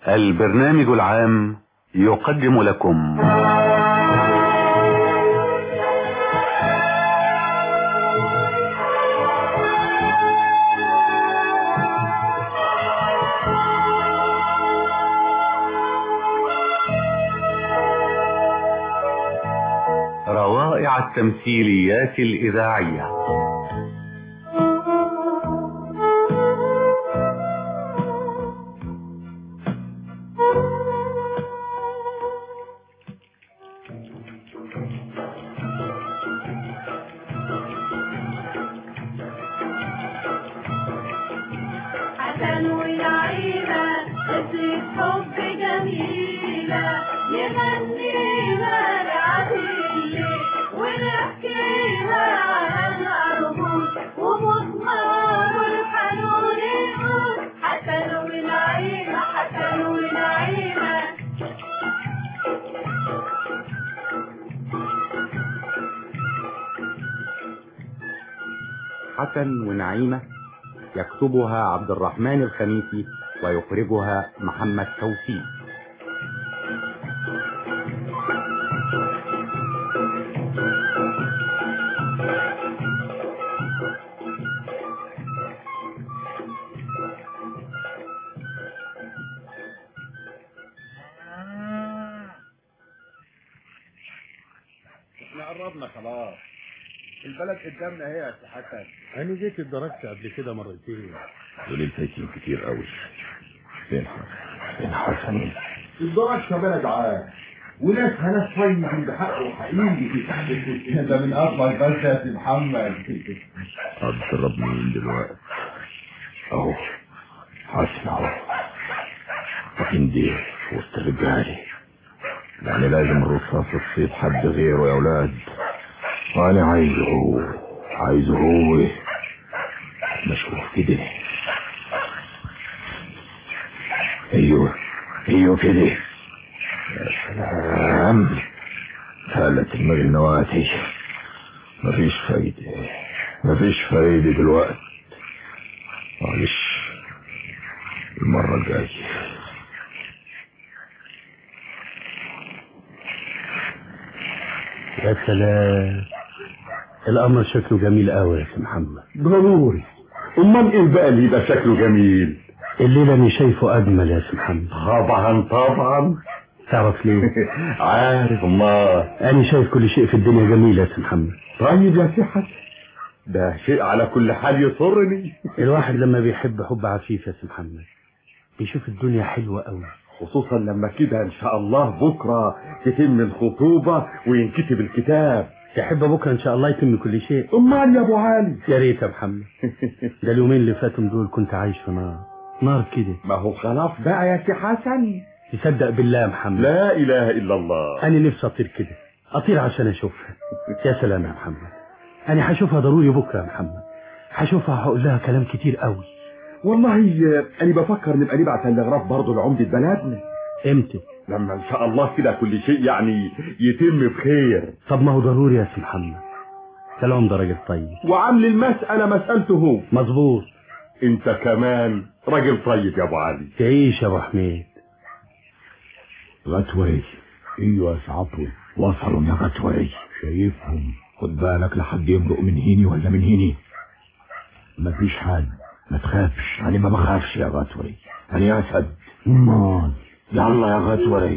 البرنامج العام يقدم لكم روائع التمثيليات الإذاعية حسن ونعيمة قصة حب جميلة نغنيها لعديلة ونحكيها على الأرجل ومضمار الحنون يقول حسن ونعيمة حسن ونعيمة حسن ونعيمة يكتبها عبد الرحمن الخميسي ويخرجها محمد توفيق احنا قربنا خلاص البلد قدامنا اهي يا سي حسن انا جيت اتدرجت قبل كده مرتين دول الفايتين كتير قوي فين حسن فين حسن الدرجة بلد عام وناسها ناس طيبين بحق وحقيقي ده من اصلك بس يا سي محمد اضرب مين دلوقتي اهو حسن اهو لكن دي في وسط رجالي يعني لازم الرصاص تصيب حد غيره يا اولاد وانا عايزه هو عايزه هو مشوف كده ايوه ايوه كده يا سلام سالت دماغ النواتي مفيش فايدة مفيش فايدة دلوقتي معلش المرة الجاية يا سلام الامر شكله جميل قوي يا سي محمد ضروري امال ايه بقى اللي يبقى شكله جميل الليله انا شايفه اجمل يا سي محمد طبعا طبعا تعرف ليه عارف امال انا شايف كل شيء في الدنيا جميل يا سي محمد طيب يا سي حسن ده شيء على كل حال يسرني الواحد لما بيحب حب عفيف يا سي محمد بيشوف الدنيا حلوه قوي خصوصا لما كده ان شاء الله بكره تتم الخطوبه وينكتب الكتاب تحب بكره ان شاء الله يتم كل شيء امال يا ابو علي يا ريت يا محمد ده اليومين اللي فاتوا دول كنت عايش في نار نار كده ما هو خلاص بقى يا سي حسن تصدق بالله يا محمد لا اله الا الله انا نفسي اطير كده اطير عشان اشوفها يا سلام يا محمد انا هشوفها ضروري بكره يا محمد هشوفها هقول لها كلام كتير قوي والله انا بفكر نبقى نبعت تلغراف برضه لعمده بلدنا امتى لما ان شاء الله كده كل شيء يعني يتم بخير طب ما هو ضروري يا سي محمد كلام ده راجل طيب وعامل المسألة مسألته هو مظبوط انت كمان راجل طيب يا ابو علي تعيش يا ابو حميد غتوي ايوه يا سعطوي وصلوا يا غتوي شايفهم خد بالك لحد يمرق من هيني ولا من هيني مفيش حاجة ما تخافش انا ما بخافش يا غتوي انا اسد امال يلا يا غتوي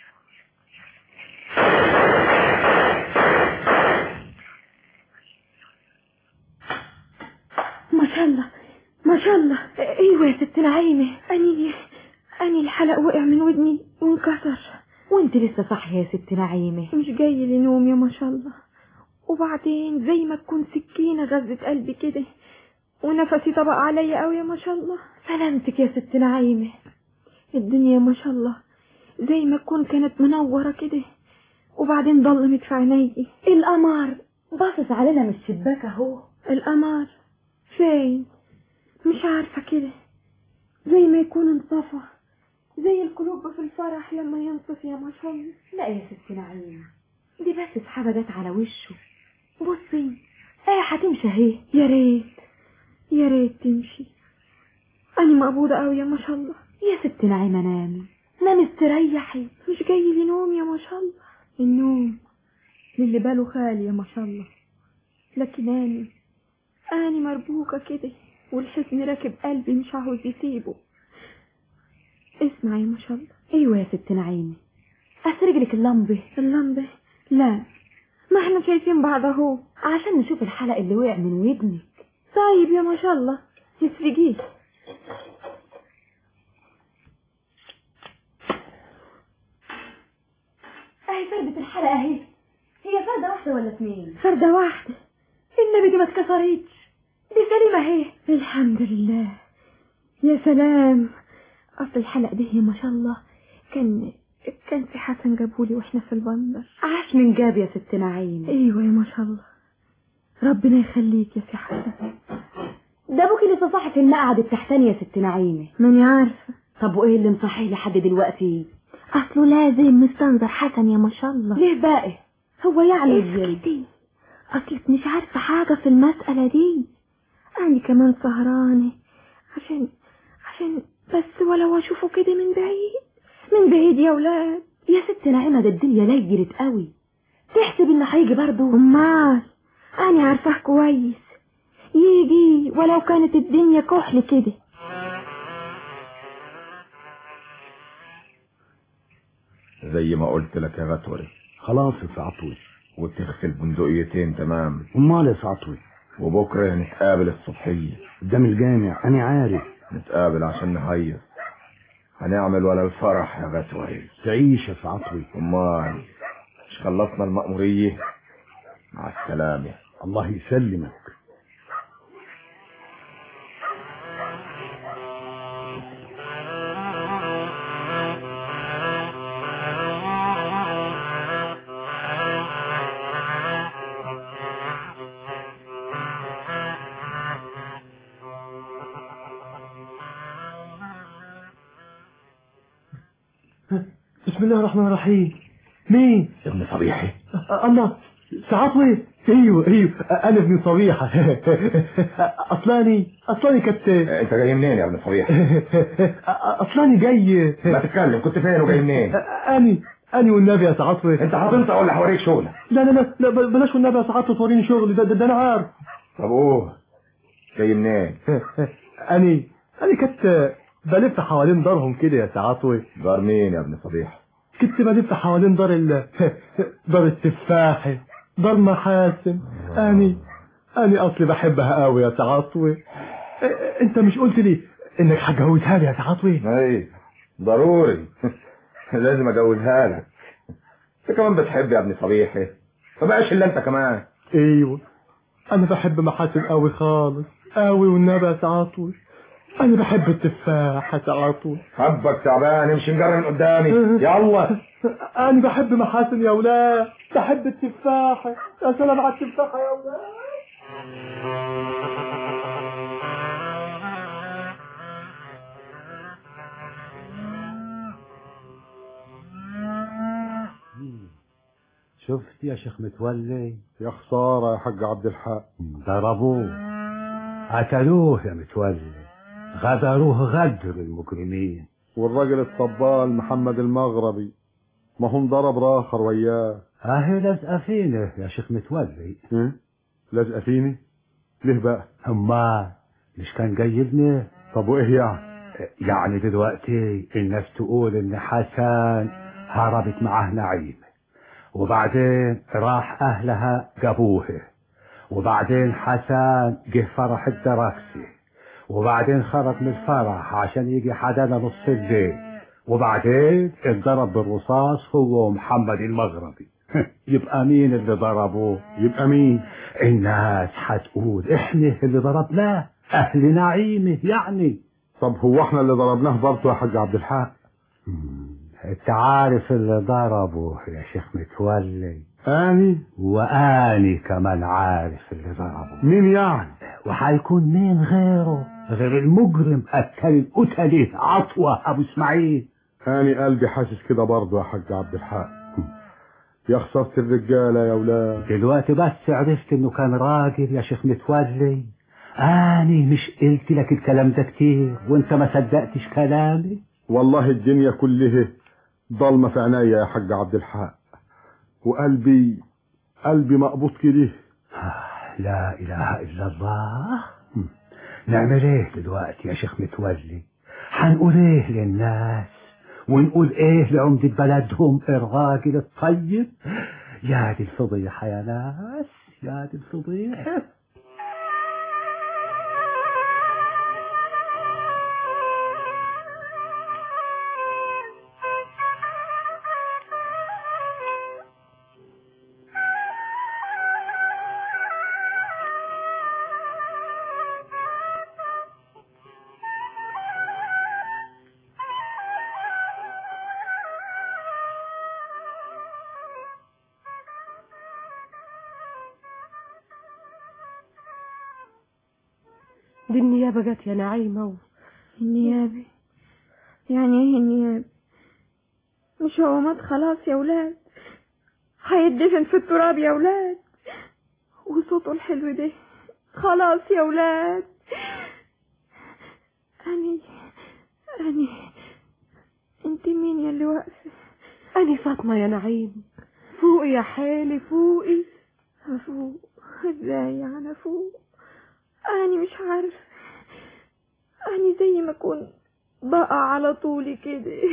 ما شاء الله ما شاء الله ايوه يا ست نعيمة اني اني الحلق وقع من ودني وانكسر وانت لسه صاحية يا ست نعيمة مش جاي لي نوم يا ما شاء الله وبعدين زي ما تكون سكينة غزت قلبي كده ونفسي طبق عليا قوي يا ما شاء الله سلامتك يا ست نعيمة الدنيا ما شاء الله زي ما تكون كانت منورة كده وبعدين ضلمت في عيني القمر باصص علينا من الشباك اهو القمر فين مش عارفة كده زي ما يكون انطفى زي القلوب في الفرح لما ينطفي يا ما شاء الله لا يا ست نعيمة دي بس سحابة جت على وشه بصي ايه هتمشي اهي يا ريت يا ريت تمشي أنا مقبوضة أوي يا ما شاء الله يا ست نعيمة نامي نامي استريحي مش جاي لي نوم يا ما شاء الله النوم للي باله خالي يا ما شاء الله لكن اني اني مربوكة كده والحزن راكب قلبي مش عاوز يسيبه اسمعي يا ما شاء الله ايوه يا ست نعيمة اسرق لك اللمبة اللمبة لا ما احنا شايفين بعض اهو عشان نشوف الحلق اللي وقع من ودنك طيب يا ما شاء الله يسرقيه اهي فردة الحلقة اهي هي فردة واحدة ولا اتنين فردة واحدة النبي دي ما اتكسرتش دي سليمة اهي الحمد لله يا سلام اصل الحلقة دي ما شاء الله كان كان في حسن جابولي واحنا في البندر عاش من جاب يا ست نعيمة ايوه يا ما شاء الله ربنا يخليك يا سي حسن ده ابوكي لسه صاحي في المقعد التحتاني يا ست نعيمة ماني عارفة طب وايه اللي مصحيه لحد دلوقتي اصله لازم مستنظر حسن يا ما شاء الله ليه بقى هو يعني اسكتي اصلك مش عارفة حاجة في المسألة دي انا كمان سهرانة عشان عشان بس ولو اشوفه كده من بعيد من بعيد يا ولاد يا ست نعيمة ده الدنيا ليلت قوي تحسب انه هيجي برضه امال انا عارفاه كويس يجي ولو كانت الدنيا كحل كده زي ما قلت لك يا غتوري خلاص يا سعطوي وتخفي البندقيتين تمام امال يا سعطوي وبكره نتقابل الصبحيه قدام الجامع انا عارف نتقابل عشان نهيص هنعمل ولا الفرح يا غتوري تعيش يا سعطوي امال مش خلصنا المأمورية مع السلامة الله يسلمك بسم الله الرحمن الرحيم مين ابن صبيحي أ- الله سعطوي ايوه ايوه انا ابن صبيحة اصلاني اصلاني كنت انت جاي منين يا ابن صبيح اصلاني جاي ما تتكلم كنت فين وجاي منين اني اني والنبي يا سعطوي انت هتنطق ولا هوريك شغلك لا لا لا لا ب- بلاش والنبي يا سعطوي توريني شغلي ده, ده, ده انا عارف طب اوه جاي منين اني اني كنت بلف حوالين دارهم كده يا سعطوي دار مين يا ابن صبيح كنت بلف حوالين دار ال دار التفاحة دار محاسن اني اني اصلي بحبها قوي يا تعاطوي إ- انت مش قلت لي انك هتجوزها لي يا تعاطوي اي ضروري لازم اجوزها لك انت كمان بتحب يا ابن صبيحي ما بقاش الا انت كمان ايوه انا بحب محاسن قوي خالص قوي والنبي يا تعاطوي انا بحب التفاح يا تعاطوي حبك تعبان امشي مجري من قدامي يلا انا بحب محاسن يا ولاد بحب التفاحة يا سلام على التفاحة يا ولاد شفت يا شيخ متولي يا خسارة يا حاج عبد الحق ضربوه قتلوه يا متولي غدروه غدر المجرمين والراجل الطبال محمد المغربي ما هم ضرب راخر وياه اهي لازقه فينا يا شيخ متولي إيه؟ لازقة فيني ليه بقى اما مش كان جاي لنا طب وايه يعني يعني دلوقتي الناس تقول ان حسن هربت معاه نعيمة وبعدين راح اهلها جابوه وبعدين حسن جه فرح الدراكسي وبعدين خرج من الفرح عشان يجي حدانا نص الليل وبعدين اتضرب بالرصاص هو ومحمد المغربي يبقى مين اللي ضربوه يبقى مين الناس هتقول احنا اللي ضربناه اهل نعيمه يعني طب هو احنا اللي ضربناه برضه يا حاج عبد الحق انت عارف اللي ضربه يا شيخ متولي اني واني كمان عارف اللي ضربه مين يعني وهيكون مين غيره غير المجرم قتل القتلي عطوة ابو اسماعيل اني قلبي حاسس كده برضه يا حاج عبد الحق يا خسارة الرجالة يا ولاد دلوقتي بس عرفت انه كان راجل يا شيخ متولي اني مش قلت لك الكلام ده كتير وانت ما صدقتش كلامي والله الدنيا كلها ضلمة في عينيا يا حاج عبد الحق وقلبي قلبي مقبوض كده لا إله إلا الله هم. نعمل ايه دلوقتي يا شيخ متولي هنقول ايه للناس ونقول ايه لعمدة بلدهم الراجل الطيب يا دي الفضيحة يا ناس يا دي الفضيحة دي النيابة جت يا نعيمة و... النيابة يعني ايه النيابة مش هو مات خلاص يا ولاد هيدفن في التراب يا ولاد وصوته الحلو ده خلاص يا ولاد أني أني انت مين يا اللي واقفة أنا فاطمة يا نعيم فوقي يا حالي فوقي أفوق ازاي أنا فوق أني مش عارف أني زي ما أكون بقع على طولي كده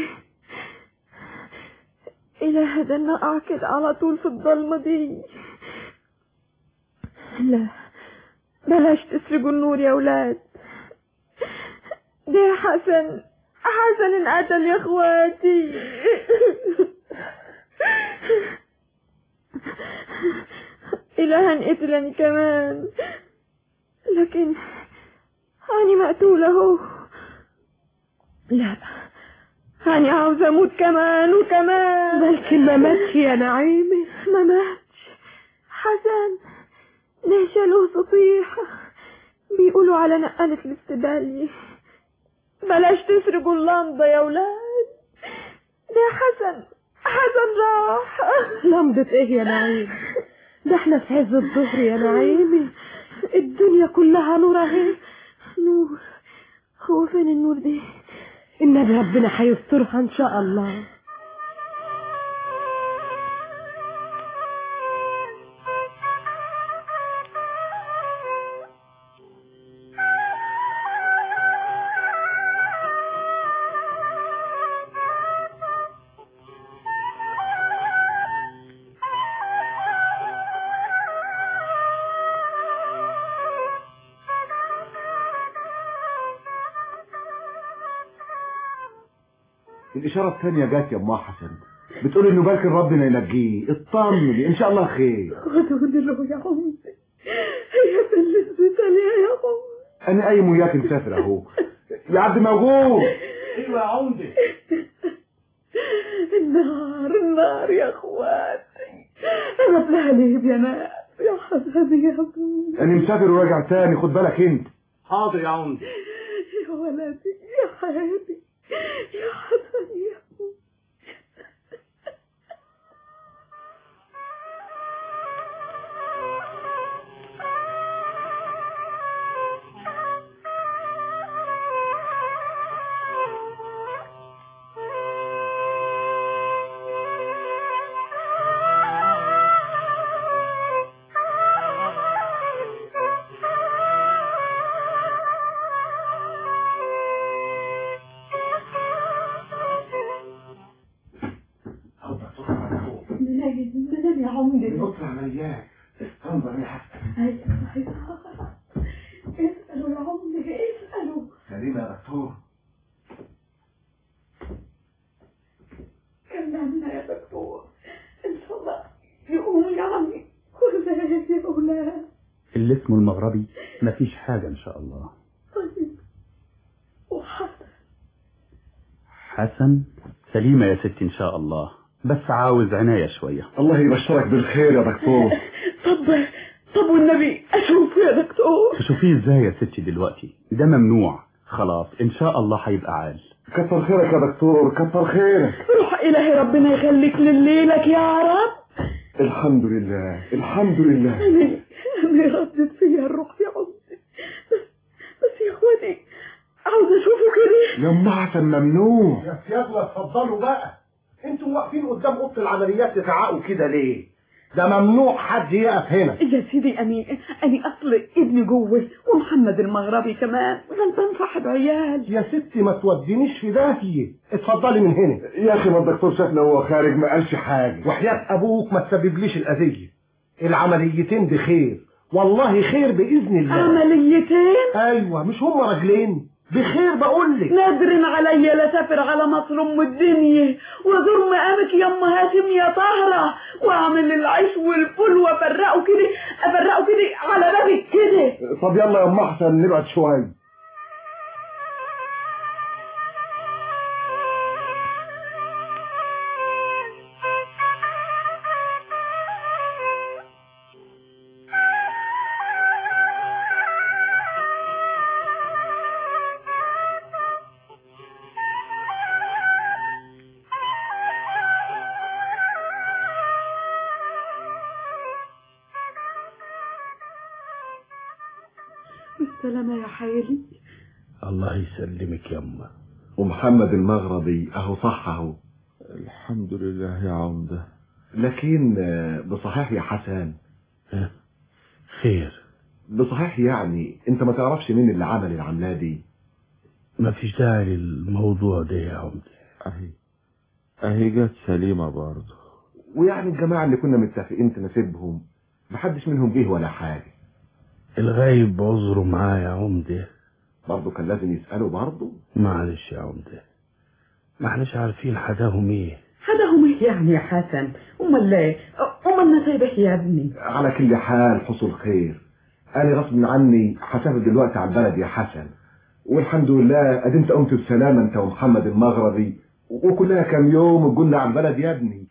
إلى هذا نقع كده على طول في الضلمة دي لا بلاش تسرقوا النور يا ولاد ده حسن حسن انقتل يا اخواتي إلى هنقتلني كمان لكن أنا مقتولة أهو لا أنا عاوزة أموت كمان وكمان بلكن ما ماتش يا نعيمة ما ماتش حسن ليش له صفيحة بيقولوا على نقلة الاستبالية بلاش تسرقوا اللمضة يا ولاد ده حسن حسن راح لمضة ايه يا نعيم ده احنا في عز الظهر يا نعيمة الدنيا كلها نور اهي نور هو فين النور ده النبي ربنا هيسترها ان شاء الله الإشارة الثانية جات يا أم حسن بتقول إنه بالك ربنا ينجيه اطمني إن شاء الله خير خدوني له يا عمي هي في الاسبيتال يا عمي أنا قايم وياك مسافر أهو يا عبد موجود ايوه يا عمدة النار النار يا اخواتي انا بلهليب يا ناس يا حسن يا ابوي أنا مسافر وراجع تاني خد بالك أنت حاضر يا عمدة يا ولدي يا حياتي يا حسن يا ابوي منين منين يا عمدي اطلع مليان استنظر يا حسن ايوه ايوه اسألوا يا عمدي اسألوا سليمة يا دكتور كلمنا يا دكتور ان شاء الله يقوم يا عمي ولا يا اولاد اللي اسمه المغربي مفيش حاجة إن شاء الله طيب وحسن حسن سليمة يا ستي إن شاء الله بس عاوز عناية شوية الله يبشرك بالخير يا دكتور طب طب والنبي اشوفه يا دكتور تشوفيه ازاي يا ستي دلوقتي ده ممنوع خلاص إن شاء الله هيبقى عال كتر خيرك يا دكتور كتر خيرك روح الهي ربنا يخليك لليلك يا رب الحمد لله الحمد لله انا انا ردت فيا الروح يا عمي بس بس يا اخواتي عاوز اشوفه كده يا ام حسن ممنوع يا سيادنا اتفضلوا بقى انتوا واقفين قدام اوضه العمليات تزعقوا كده ليه ده ممنوع حد يقف هنا يا سيدي أني أني أصل ابني جوه ومحمد المغربي كمان غلبان صاحب عيال يا ستي ما تودينيش في داهيه اتفضلي من هنا يا اخي ما الدكتور شافنا وهو خارج ما قالش حاجه وحياة ابوك ما تسببليش الاذيه العمليتين بخير والله خير باذن الله عمليتين ايوه مش هم راجلين بخير بقول لك نادر عليا لسافر على مصر ام الدنيا وازور مقامك يا ام هاشم يا طهرة واعمل العيش والفول وافرقه كده افرقه كده على بابك كده طب يلا يا ام حسن نبعد شويه بالسلامة يا حيلي الله يسلمك يما ومحمد المغربي اهو صح اهو الحمد لله يا عمدة لكن آه، بصحيح يا حسن خير بصحيح يعني انت ما تعرفش مين اللي عمل العمليه دي ما فيش داعي للموضوع ده يا عمدي اهي اهي جت سليمة برضه ويعني الجماعه اللي كنا متفقين تناسبهم محدش منهم جه ولا حاجه الغايب عذره معاه يا عمدة برضه كان لازم يسالوا برضه معلش يا عمدة ما احناش عارفين حداهم ايه حداهم ايه يعني يا حسن امال ايه امال نصيبك يا ابني على كل حال حصل خير انا غصب عني هسافر دلوقتي على البلد يا حسن والحمد لله ادي انت قمت بسلامه انت ومحمد المغربي وكلها كام يوم وقلنا على البلد يا ابني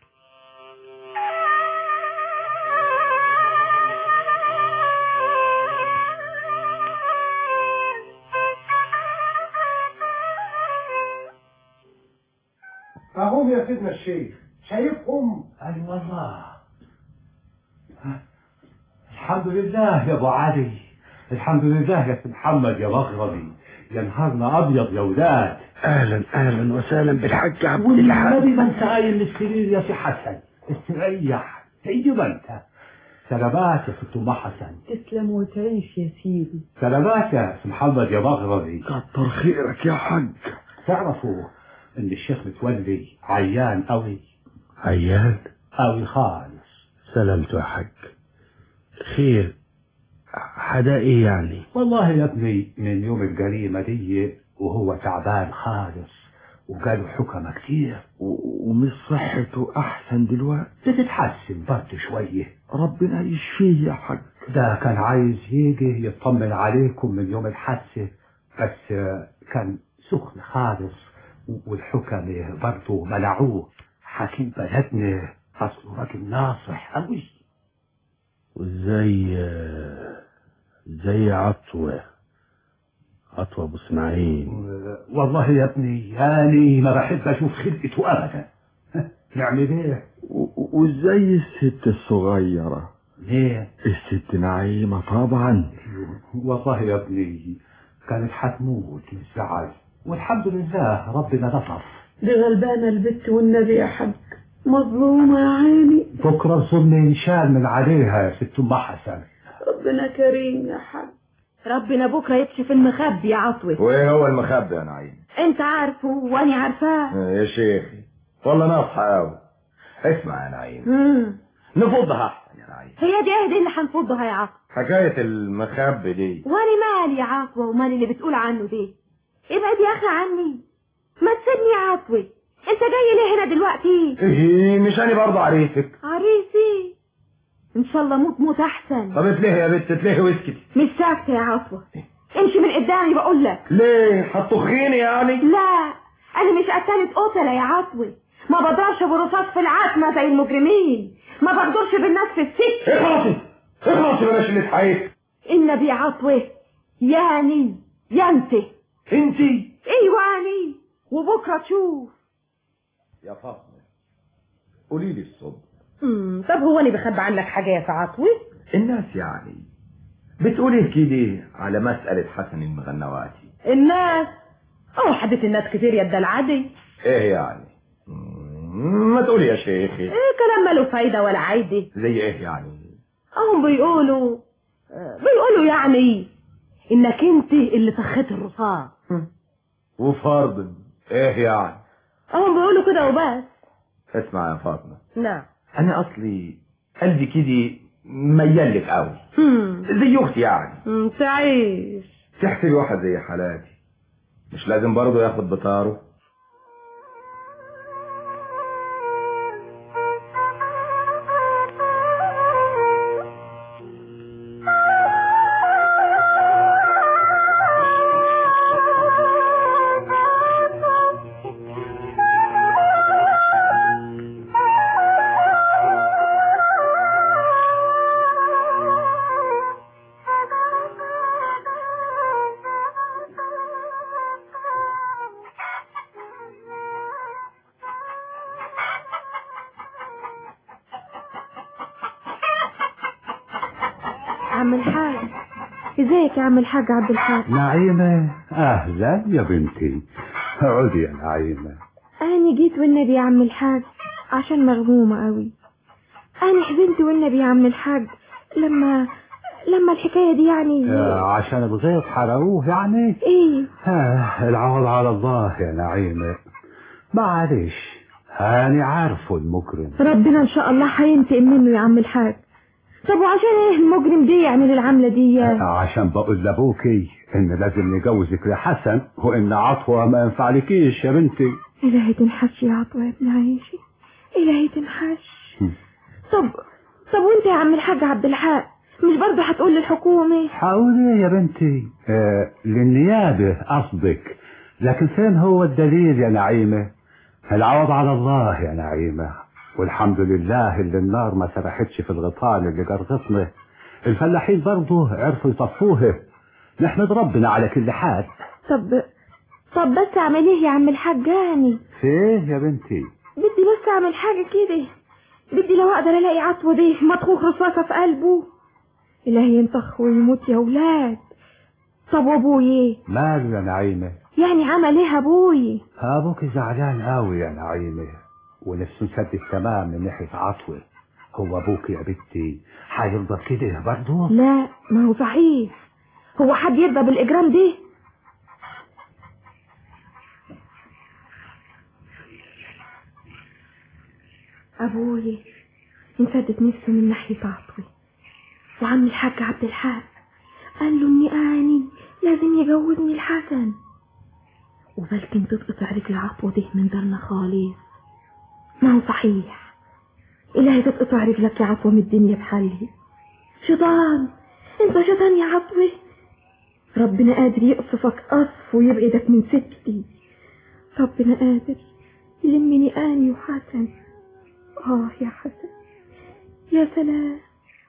اهم يا سيدنا الشيخ شايفهم اي والله الحمد لله يا ابو علي الحمد لله يا سي محمد يا مغربي يا نهارنا ابيض يا ولاد اهلا اهلا وسهلا بالحاج عبد والنبي ما انت قايل للسرير يا سي حسن استريح زي ما انت سلامات يا ست ام حسن تسلم وتعيش يا سيدي سلامات يا سي محمد يا مغربي كتر خيرك يا حاج تعرفوا ان الشيخ متولي عيان قوي عيان قوي خالص سلامته يا حاج خير حدا ايه يعني والله يا ابني من يوم الجريمة دي وهو تعبان خالص وجاله حكمة كتير و- ومش صحته احسن دلوقتي بتتحسن برضه شوية ربنا يشفيه يا حاج ده كان عايز يجي يطمن عليكم من يوم الحادثة بس آه، كان سخن خالص والحكمة برضه منعوه حكيم بلدنا أصله راجل ناصح أوي وزي زي عطوة عطوة ابو اسماعيل والله يا ابني يعني ما بحب أشوف خلقته أبدا نعمل إيه؟ و- وزي الست الصغيرة ليه؟ الست نعيمة طبعا والله يا ابني كانت حتموت من الزعل والحمد لله ربنا لطف دي غلبانة البت والنبي يا حاج مظلومة يا عيني بكرة الظلم ينشال من عليها يا ست أم حسن ربنا كريم يا حاج ربنا بكرة يكشف المخبي يا عطوة وايه هو المخبي يا نعيم انت عارفه وانا عارفاه يا شيخي والله ناصحة قوي اسمع يا نعيم مم. نفضها احسن يا نعيم هي دي اهدي اللي هنفضها يا عطوة حكاية المخبي دي وانا مالي يا عطوة ومالي اللي بتقول عنه دي ابعد يا اخي عني ما تسيبني يا عطوة انت جاي ليه هنا دلوقتي ايه مش انا برضه عريسك عريسي ان شاء الله موت موت احسن طب اتلهي يا بنت اتلهي واسكتي مش ساكتة يا عطوة امشي من قدامي بقول لك ليه هتطخيني يعني لا انا مش قتلت قتلة يا عطوة ما بضربش برصاص في العتمة زي المجرمين ما بقدرش بالناس في السكة اخلصي اخلصي بلاش اللي تحيك النبي عطوة يعني يا انت انتي ايوه يعني وبكرة تشوف يا فاطمة قولي لي الصدق امم طب هو انا بخبي عنك حاجه يا عطوي الناس يعني بتقول ايه كده على مسألة حسن المغنواتي الناس أو حدث الناس كتير يا العادي ايه يعني مم، ما تقولي يا شيخي إيه كلام ماله فايدة ولا عايدة زي ايه يعني هم بيقولوا آه، بيقولوا يعني إنك أنت اللي فخيت الرصاص وفرض ايه يعني هم بيقولوا كده وبس اسمع يا فاطمة نعم انا اصلي قلبي كده ميال لك قوي هم. زي اختي يعني هم، تعيش تحسبي واحد زي حالاتي مش لازم برضه ياخد بطاره عم الحاج ازيك يا عم الحاج عبد الحاج نعيمة أهلا يا بنتي اقعدي يا نعيمة انا جيت والنبي يا عم الحاج عشان مغمومة قوي انا حزنت والنبي يا عم الحاج لما لما الحكاية دي يعني آه، عشان الغيط حرقوه يعني ايه آه العوض على الله يا نعيمة معلش هاني عارفه المجرم ربنا ان شاء الله هينتقم منه يا عم الحاج طب وعشان ايه المجرم دي يعمل العملة دي آه، عشان بقول لابوكي ان لازم نجوزك لحسن وان عطوة ما ينفعلكيش يا بنتي إلهي تنحش يا عطوة يا ابن عايشي إلهي تنحش طب طب وانت يا عم الحاج عبد الحق مش برضه هتقول للحكومة حاولي يا بنتي آه للنيابة قصدك لكن فين هو الدليل يا نعيمة العوض على الله يا نعيمة والحمد لله اللي النار ما سرحتش في الغطان اللي جرغطنا الفلاحين برضه عرفوا يطفوه نحمد ربنا على كل حال طب طب بس اعمل ايه يا عم الحاج هاني فيه يا بنتي بدي بس اعمل حاجة كده بدي لو اقدر الاقي عطوة دي مطخوخ رصاصة في قلبه إلهي ينطخ ويموت يا ولاد طب وابوي ماله يا نعيمة يعني عمل ايه ابوي ابوك زعلان قوي يا نعيمة ونفسه مسدد تمام من ناحية عطوة هو ابوك يا بنتي هيرضى كده برضه لا ما هو صحيح هو حد يرضى بالاجرام دي ابوي انسدت نفسه من ناحية عطوة وعم الحاج عبد الحق قال له اني اني لازم يجوزني الحسن وبلكن تتقطع رجل عطوة ده من دارنا خالص ما هو صحيح إلهي تتقطع رجلك يا عطوة من الدنيا بحالي شيطان انت شيطان يا عطوة ربنا قادر يقصفك قصف ويبعدك من سكتي ربنا قادر يلمني آني وحسن آه يا حسن يا سلام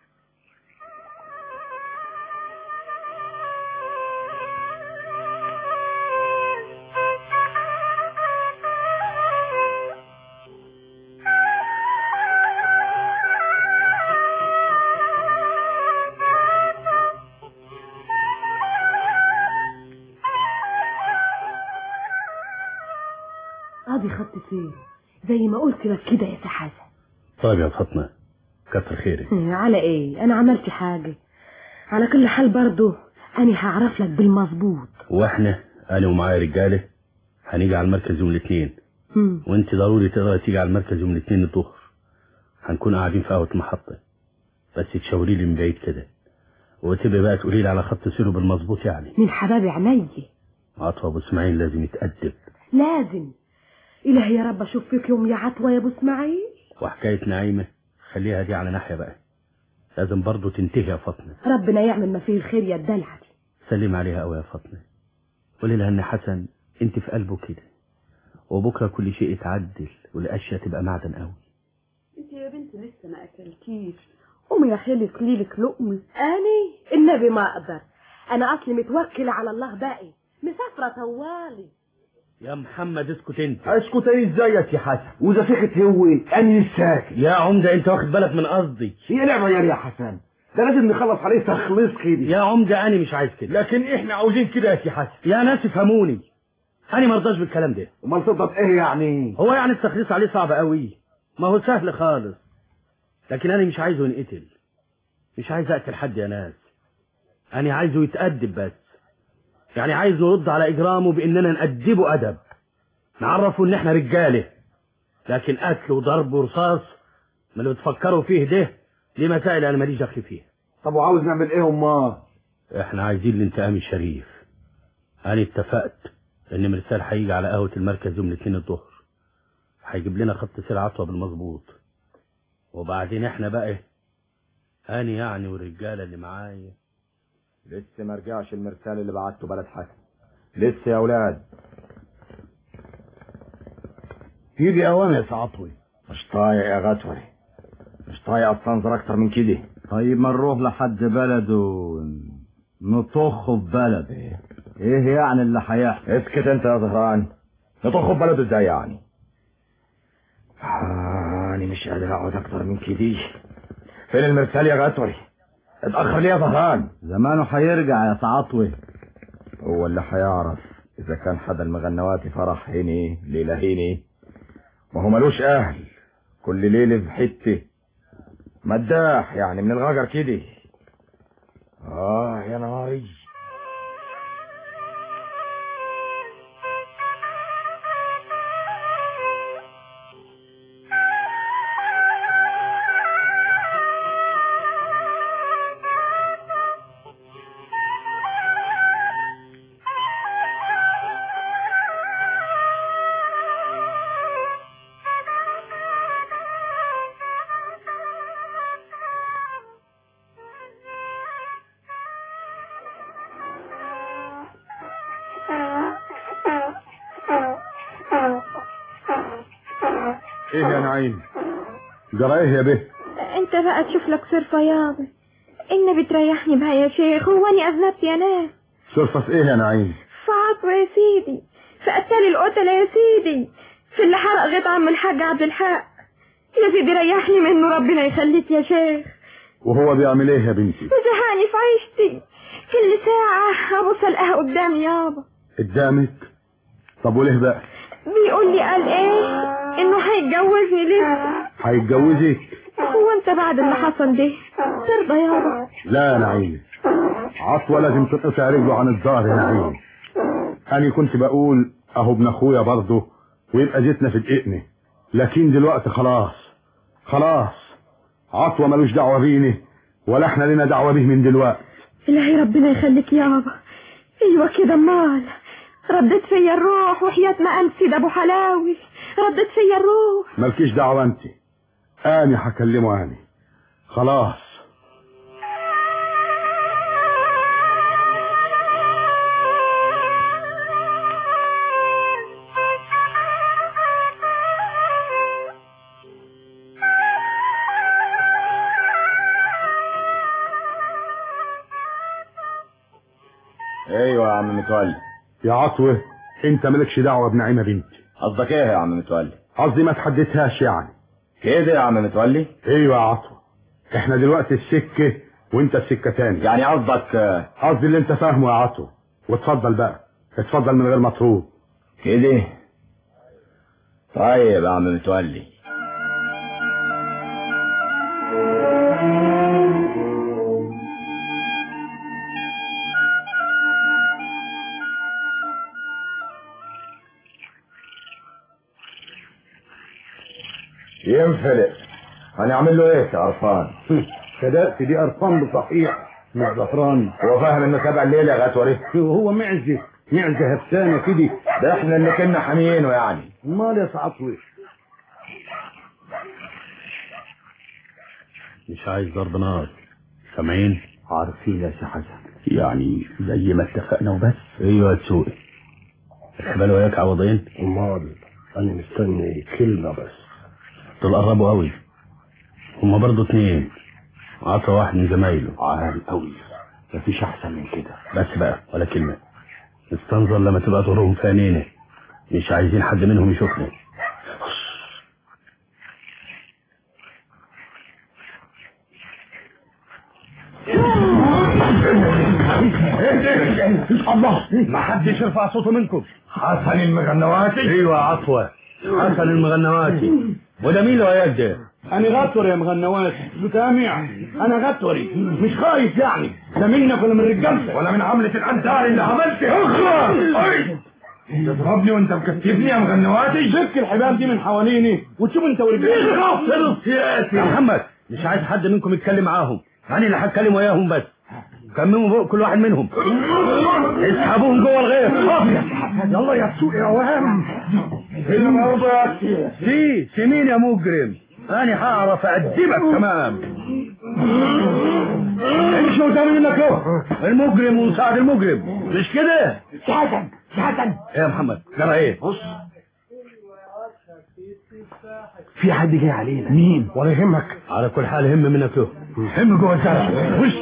ادي خط سير زي ما قلت لك كده يا سي حسن طيب يا فاطمة كتر خيرك على ايه انا عملت حاجة على كل حال برضه انا هعرف لك بالمظبوط واحنا انا ومعايا رجالة هنيجي على المركز يوم الاثنين هم. وانت ضروري تقدري تيجي على المركز يوم الاثنين الظهر هنكون قاعدين في قهوة محطة بس تشاوري لي من بعيد كده وتبقى بقى تقولي لي على خط سيره بالمظبوط يعني من حباب عيني عطوة ابو اسماعيل لازم يتأدب لازم إلهي يا رب أشوف فيك يوم يا عطوة يا أبو إسماعيل وحكاية نعيمة خليها دي على ناحية بقى لازم برضه تنتهي يا فاطمة ربنا يعمل ما فيه الخير يا الدلعة دي سلم عليها قوي يا فاطمة قولي لها ان حسن انت في قلبه كده وبكرة كل شيء يتعدل والاشياء تبقى معدن قوي انت يا بنتي لسه ما اكلتيش قومي يا خالي كلي لك لقمه أني النبي ما أقدر أنا أصلي متوكلة على الله باقي مسافرة طوالي يا محمد اسكت انت اسكت ايه ازاي يا سي حسن واذا سكت هو اني الساكت يا عمدة انت واخد بالك من قصدي هي لعبه يا يا حسن ده لازم نخلص عليه تخليص كده يا عمدة انا مش عايز كده لكن احنا عاوزين كده يا سي حسن يا ناس افهموني انا ما ارضاش بالكلام ده امال تقدر ايه يعني هو يعني التخليص عليه صعب قوي ما هو سهل خالص لكن انا مش عايزه ينقتل مش عايز اقتل حد يا ناس انا عايزه يتأدب بس يعني عايزه يرد على اجرامه باننا نأدبه ادب نعرفه ان احنا رجاله لكن قتل وضرب ورصاص من اللي بتفكروا فيه ده دي مسائل انا ماليش دخل فيها طب وعاوز نعمل ايه امال احنا عايزين الانتقام الشريف انا اتفقت ان مرسال هيجي على قهوة المركز يوم الاثنين الظهر هيجيب لنا خط سير عطوة بالمظبوط وبعدين احنا بقى انا يعني والرجالة اللي معايا لسه ما رجعش المرسال اللي بعته بلد حسن لسه يا اولاد يجي اوام يا سعطوي مش طايق يا غتوري مش طايق استنظر اكتر من كده طيب ما نروح لحد بلده نطخه في بلده ايه يعني اللي هيحصل اسكت انت يا زهران نطخه في بلده ازاي يعني آه، انا مش قادر اقعد اكتر من كده فين المرسال يا غتوري اتاخر ليه يا زهران زمانه هيرجع يا سعطوي هو اللي هيعرف اذا كان حدا المغنواتي فرح هنا ليله هنا ما هو ملوش اهل كل ليله في حته مداح يعني من الغجر كده اه يا ناري ايه يا نعيم جرى ايه يا به انت بقى تشوف لك صرفة يابا ان بتريحني بها يا شيخ هو اني اذنبت يا ناس صرفة في ايه يا نعيم في عطوة يا سيدي في قتال القتلة يا سيدي في اللي حرق غيط عم الحاج عبد الحق يا سيدي ريحني منه ربنا يخليك يا شيخ وهو بيعمل ايه يا بنتي زهقني في عيشتي كل ساعة ابص القاها قدامي يابا قدامك طب وليه بقى بيقول لي قال ايه انه هيتجوزني لسه هيتجوزك هو انت بعد اللي حصل ده ترضى يابا لا يا نعيم عطوة لازم تقطع رجله عن الظهر يا نعيم انا كنت بقول اهو ابن اخويا برضه ويبقى جيتنا في دقيقنا لكن دلوقتي خلاص خلاص عطوة ملوش دعوة بيني ولا احنا لنا دعوة به من دلوقتي الهي ربنا يخليك يابا ايوه كده امال ردت فيا الروح وحياة ما امسي ده ابو حلاوي ردت فيا الروح مالكيش دعوة انت انا هكلمه انا خلاص ايوه يا عم متولي يا عطوة انت مالكش دعوة بنعيمة بنتي قصدك ايه يا عم متولي قصدي ما تحدثهاش يعني كده يا عم متولي ايوه يا عطوة احنا دلوقتي السكة وانت السكة تاني يعني قصدك آه، قصدي اللي انت فاهمه يا عطوة واتفضل بقى اتفضل من غير مطلوب كده طيب يا عم متولي ينفلق هنعمل له ايه يا قرفان صدقت دي ارقام بصحيح مش زفران هو فاهم انه سبع الليل يا غتوري وهو معزه معزه هفسانه كده ده احنا اللي كنا حاميينه يعني امال يا سعطوي مش عايز ضرب نار سامعين عارفين يا سي حسن يعني زي ما اتفقنا وبس ايوه يا تسوقي اقبل وياك عوضين امال انا مستني كلمة بس دول قربوا قوي هما برضو اتنين عطى واحد من زمايله عال قوي مفيش احسن من كده بس بقى ولا كلمة استنظر لما تبقى ظهرهم في عينينا مش عايزين حد منهم يشوفنا الله ما حدش يرفع صوته منكم حسن المغنواتي ايوه يا عطوة حسن المغنواتي وده مين اللي وياك ده؟ انا غطور يا مغنواتي بتامع انا غطوري مش خايف يعني لا منك ولا من رجالتك ولا من عملة الأنتار اللي عملتها اخرى تضربني وانت مكتفني يا مغنواتي فك الحبال دي من حواليني وتشوف انت ورجالتك غفر سياسي يا محمد مش عايز حد منكم يتكلم معاهم انا اللي هتكلم وياهم بس كمموا فوق كل واحد منهم اسحبوهم جوه الغير يلا يا سوق يا وهم المرضى يا سياسي سي سي مين يا مجرم انا هعرف ادبك تمام امشي قدامي منك اهو المجرم ومساعد المجرم مش كده حسن حسن ايه يا محمد جرى ايه بص في حد جاي علينا مين ولا يهمك على كل حال هم منك اهو هم جوه الزرع وش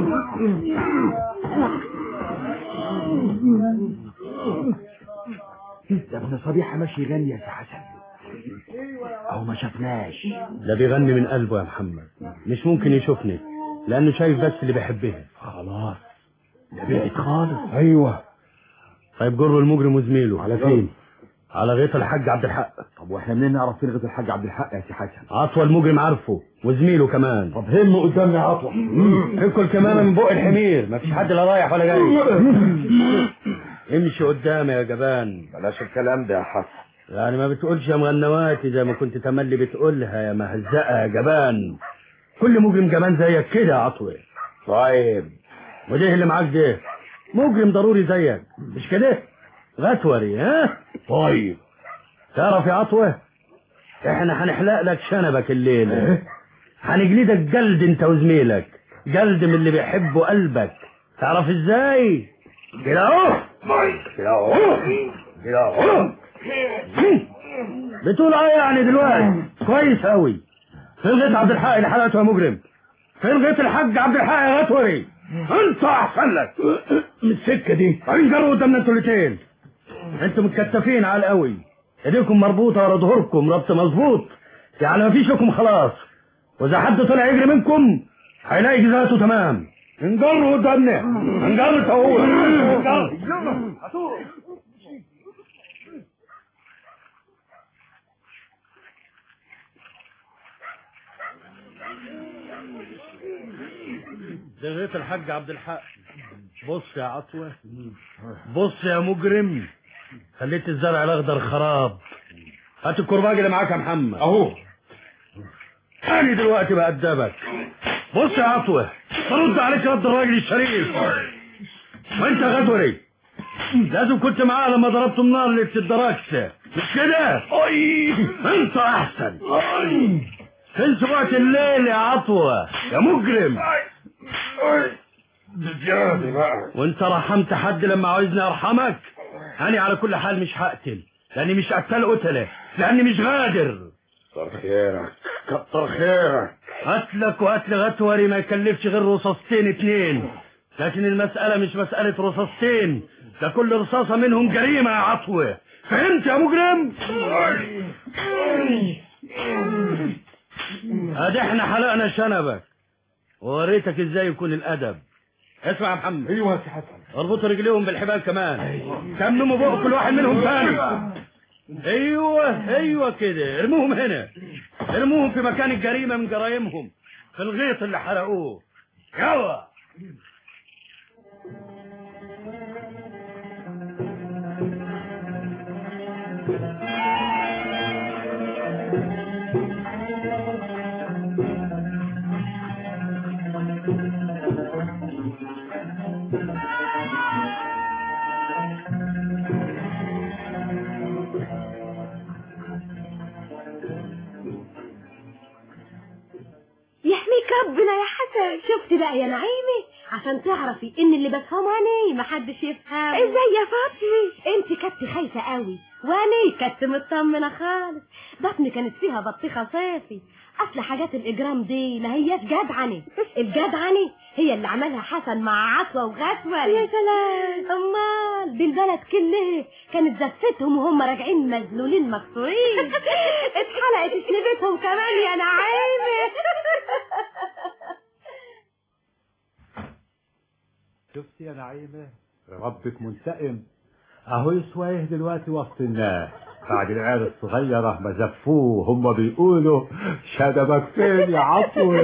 ده ابن صبيحة ماشي يغني يا سي حسن او ما شفناش ده بيغني من قلبه يا محمد مش ممكن يشوفني لانه شايف بس اللي بيحبها خلاص ده بعد خالص ايوه طيب جروا المجرم وزميله على فين على غيط الحاج عبد الحق طب واحنا منين نعرف فين غيط الحاج عبد الحق يا سي حسن عطوة المجرم عارفه وزميله كمان طب هم قدامنا يا عطوة اكل كمان من بق الحمير مفيش حد لا رايح ولا جاي امشي قدامي يا جبان بلاش الكلام ده يا حسن يعني ما بتقولش يا مغنواتي زي ما كنت تملي بتقولها يا مهزقة يا جبان كل مجرم جبان زيك كده يا عطوة طيب وده اللي معاك ده مجرم ضروري زيك مش كده غتوري ها طيب تعرف يا عطوة احنا هنحلق لك شنبك الليلة هنجلدك جلد انت وزميلك جلد من اللي بيحبه قلبك تعرف ازاي كده اهو كده اهو كده اهو بتقول ايه يعني دلوقتي كويس قوي فين غيط عبد الحق اللي حلقته يا مجرم فين غيط الحاج عبد الحق يا غتوري انت احسن لك من السكه دي انجروا قدامنا انتوا الاتنين انتوا متكتفين على القوي ايديكم مربوطه ورا ظهوركم ربط مظبوط يعني مفيش لكم خلاص واذا حد طلع يجري منكم هيلاقي جزاته تمام انجروا قدامنا انجروا هو ده غيط الحاج عبد الحق بص يا عطوة بص يا مجرم خليت الزرع الاخضر خراب هات الكرباج اللي معاك يا محمد اهو انا دلوقتي بأدبك بص يا عطوة برد عليك رد الراجل الشريف وانت يا غدوري لازم كنت معاه لما ضربته النار اللي بتدركش مش كده اي انت احسن فين سبعة الليل يا عطوة يا مجرم بزيادة بقى وانت رحمت حد لما عاوزني ارحمك انا على كل حال مش هقتل لاني مش قتال قتله لاني مش غادر كتر خيرك كتر خيرك قتلك وقتل غتوري ما يكلفش غير رصاصتين اتنين لكن المسألة مش مسألة رصاصتين ده كل رصاصة منهم جريمة يا عطوة فهمت يا مجرم ادي احنا حلقنا شنبك ووريتك ازاي يكون الادب اسمع يا محمد ايوه يا سي حسن اربطوا رجليهم بالحبال كمان كمموا فوق كل واحد منهم ثاني ايوه ايوه كده ارموهم هنا ارموهم في مكان الجريمه من جرايمهم في الغيط اللي حرقوه يلا يحميك ربنا يا حسن شفت بقى يا نعيمة عشان تعرفي ان اللي بفهماني محدش يفهم ازاي يا فاطمة انت كنت خايفة قوي وانا كنت مطمنة خالص بطني كانت فيها بطيخة صيفي اصل حاجات الاجرام دي لا هياش جدعنة الجدعنة هي اللي عملها حسن مع عطوة وغسوة يا سلام امال دي البلد كلها كانت زفتهم وهم راجعين مذلولين مكسورين اتحلقت سنبتهم كمان يا نعيمة شفت يا نعيمة ربك منتقم اهو يسويه دلوقتي وسط الناس بعد العيال الصغيرة ما زفوه هم بيقولوا شدبك فين يا عفو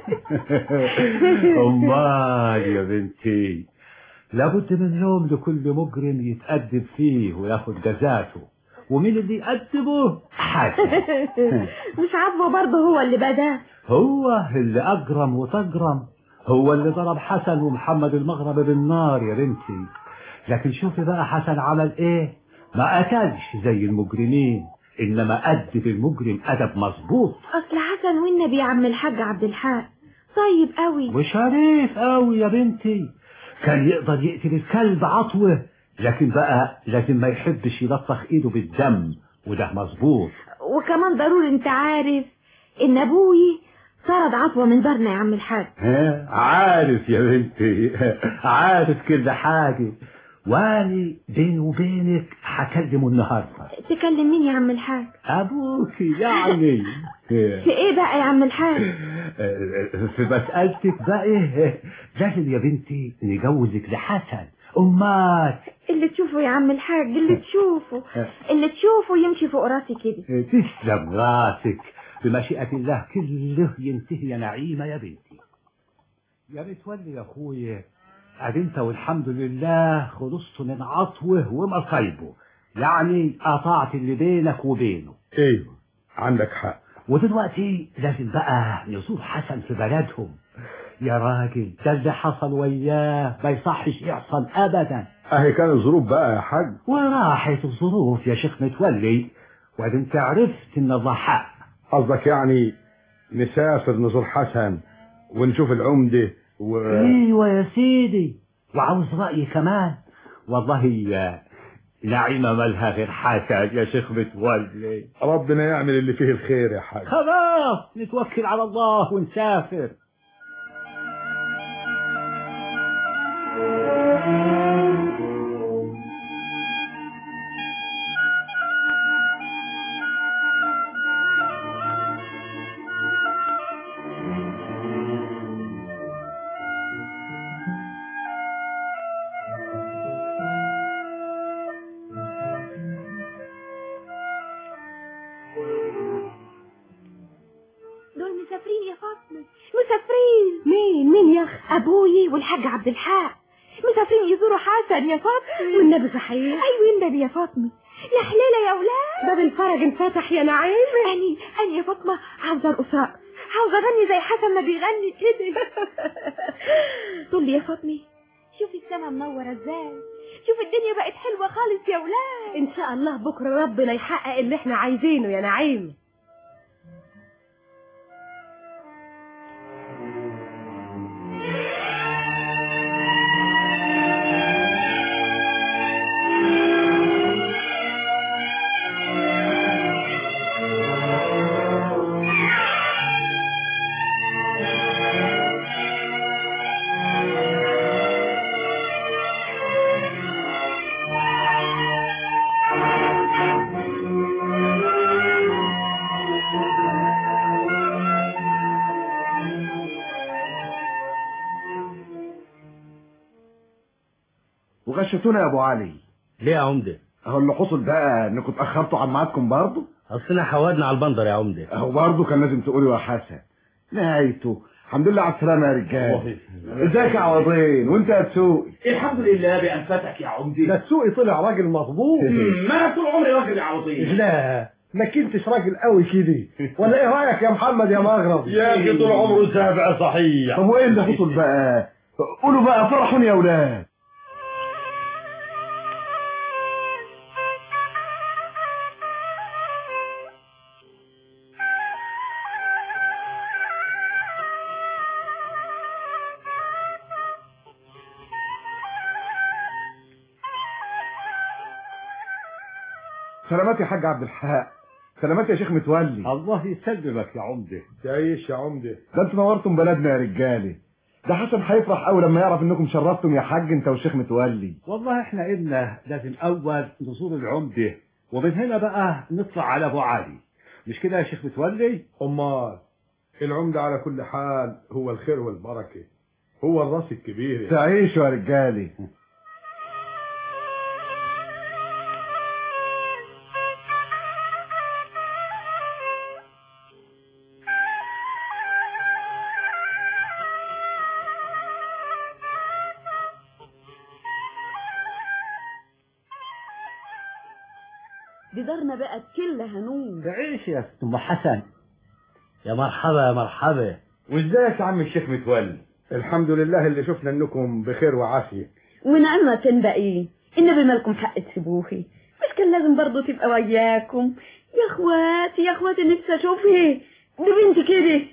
امال يا بنتي لابد من يوم لكل مجرم يتأدب فيه وياخد جزاته ومين اللي يقدمه حسن مش عاجبه برضه هو اللي بدا هو اللي أجرم وتجرم هو اللي ضرب حسن ومحمد المغرب بالنار يا بنتي لكن شوفي بقى حسن عمل ايه ما قتلش زي المجرمين انما أدب المجرم أدب مظبوط اصل حسن والنبي يا عم الحاج عبد الحق طيب قوي وشريف قوي يا بنتي كان يقدر يقتل الكلب عطوه لكن بقى لازم ما يحبش يلطخ ايده بالدم وده مظبوط وكمان ضروري انت عارف ان ابوي طرد عطوة من دارنا يا عم الحاج ها عارف يا بنتي عارف كل حاجة واني بيني وبينك هكلمه النهارده تكلم مين يا عم الحاج ابوك يعني في ايه بقى يا عم الحاج في مسألتك بقى إيه؟ لازم يا بنتي نجوزك لحسن امال اللي تشوفه يا عم الحاج اللي تشوفه اللي تشوفه يمشي فوق راسي كده تسلم راسك بمشيئة الله كله ينتهي يا نعيمة يا بنتي يا متولي يا اخويا ادي انت والحمد لله خلصت من عطوه ومصايبه يعني قطعت اللي بينك وبينه ايوه عندك حق ودلوقتي لازم بقى نزور حسن في بلدهم يا راجل ده اللي حصل وياه ما يصحش يحصل ابدا اهي كان الظروف بقى يا حاج وراحت الظروف يا شيخ متولي وادي انت عرفت ان الله حق قصدك يعني نسافر نزور حسن ونشوف العمدة و... ايوه يا سيدي وعاوز رأيي كمان والله يا نعيمة مالها غير حسن يا شيخ متولي ربنا يعمل اللي فيه الخير يا حاج خلاص نتوكل على الله ونسافر دول مسافرين يا فاطمة مسافرين مين مين يا اخ ابوي والحاج عبد الحق مسافرين يزوروا حسن يا فاطمة والنبي صحيح ايوه النبي يا فاطمة يا حليلة يا ولاد باب الفرج انفتح يا نعيم اني اني يا فاطمة عاوزة ارقص رقص عاوزة اغني زي حسن ما بيغني كده تقول لي يا فاطمة شوفي السما منورة ازاي شوفي الدنيا بقت حلوة خالص يا ولاد ان شاء الله بكره ربنا يحقق اللي احنا عايزينه يا نعيم وغشتونا يا ابو علي ليه يا عمدة اهو اللي حصل بقى انكم اتاخرتوا عن ميعادكم برضه اصلنا حودنا على البندر يا عمدة اهو برضه كان لازم تقولوا يا حسن نهايته الحمد لله على السلامه يا رجال ازيك يا عوضين وانت يا تسوقي الحمد لله بأنفتك يا عمدي ده السوقي طلع راجل مظبوط ما انا طول عمري راجل يا عوضين لا ما كنتش راجل قوي كده ولا ايه رايك يا محمد يا مغرب يا اخي طول عمره سابع صحيح طب وايه اللي حصل بقى قولوا بقى فرحوني يا اولاد سلامات يا حاج عبد الحق سلامات يا شيخ متولي الله يسلمك يا عمدة تعيش يا عمدة ده انتوا نورتم بلدنا يا رجالي ده حسن هيفرح قوي لما يعرف انكم شرفتم يا حاج انت والشيخ متولي والله احنا قلنا لازم اول نزور العمدة ومن هنا بقى نطلع على ابو علي مش كده يا شيخ متولي امال العمدة على كل حال هو الخير والبركة هو الراس الكبير تعيشوا يا رجالي دي دارنا بقت كلها نور تعيش يا ست ام حسن يا مرحبا يا مرحبا وازيك يا عم الشيخ متولي الحمد لله اللي شفنا انكم بخير وعافيه ونعمة تنبقي النبي مالكم حق تسيبوهي مش كان لازم برضه تبقى وياكم يا اخواتي يا اخواتي نفسي اشوفها دي بنتي كده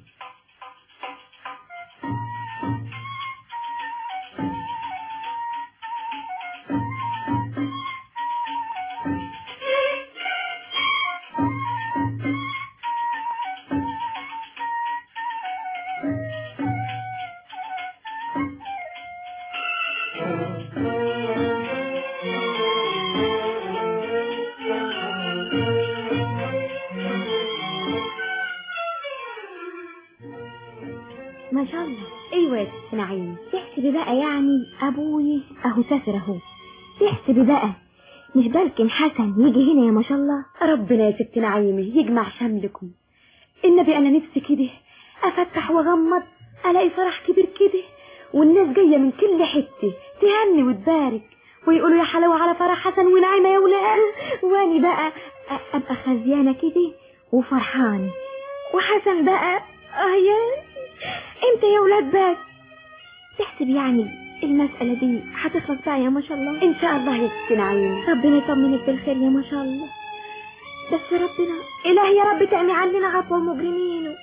ما شاء الله ايوه يا ست نعيم تحسبي بقى يعني ابوي اهو سافر اهو تحسبي بقى مش بالكم حسن يجي هنا يا ما شاء الله ربنا يا ست نعيمة يجمع شملكم النبي انا نفسي كده افتح واغمض الاقي فرح كبير كده والناس جايه من كل حته تهني وتبارك ويقولوا يا حلاوه على فرح حسن ونعيمه يا ولاد واني بقى أ- ابقى خزيانه كده وفرحانه وحسن بقى اه يا امتى يا ولاد بس تحسب يعني المسألة دي هتخلص بقى يا ما شاء الله ان شاء الله يا ست نعيمه ربنا يطمنك بالخير يا ما شاء الله بس ربنا إلهي يا رب تعمي عننا عفو المجرمين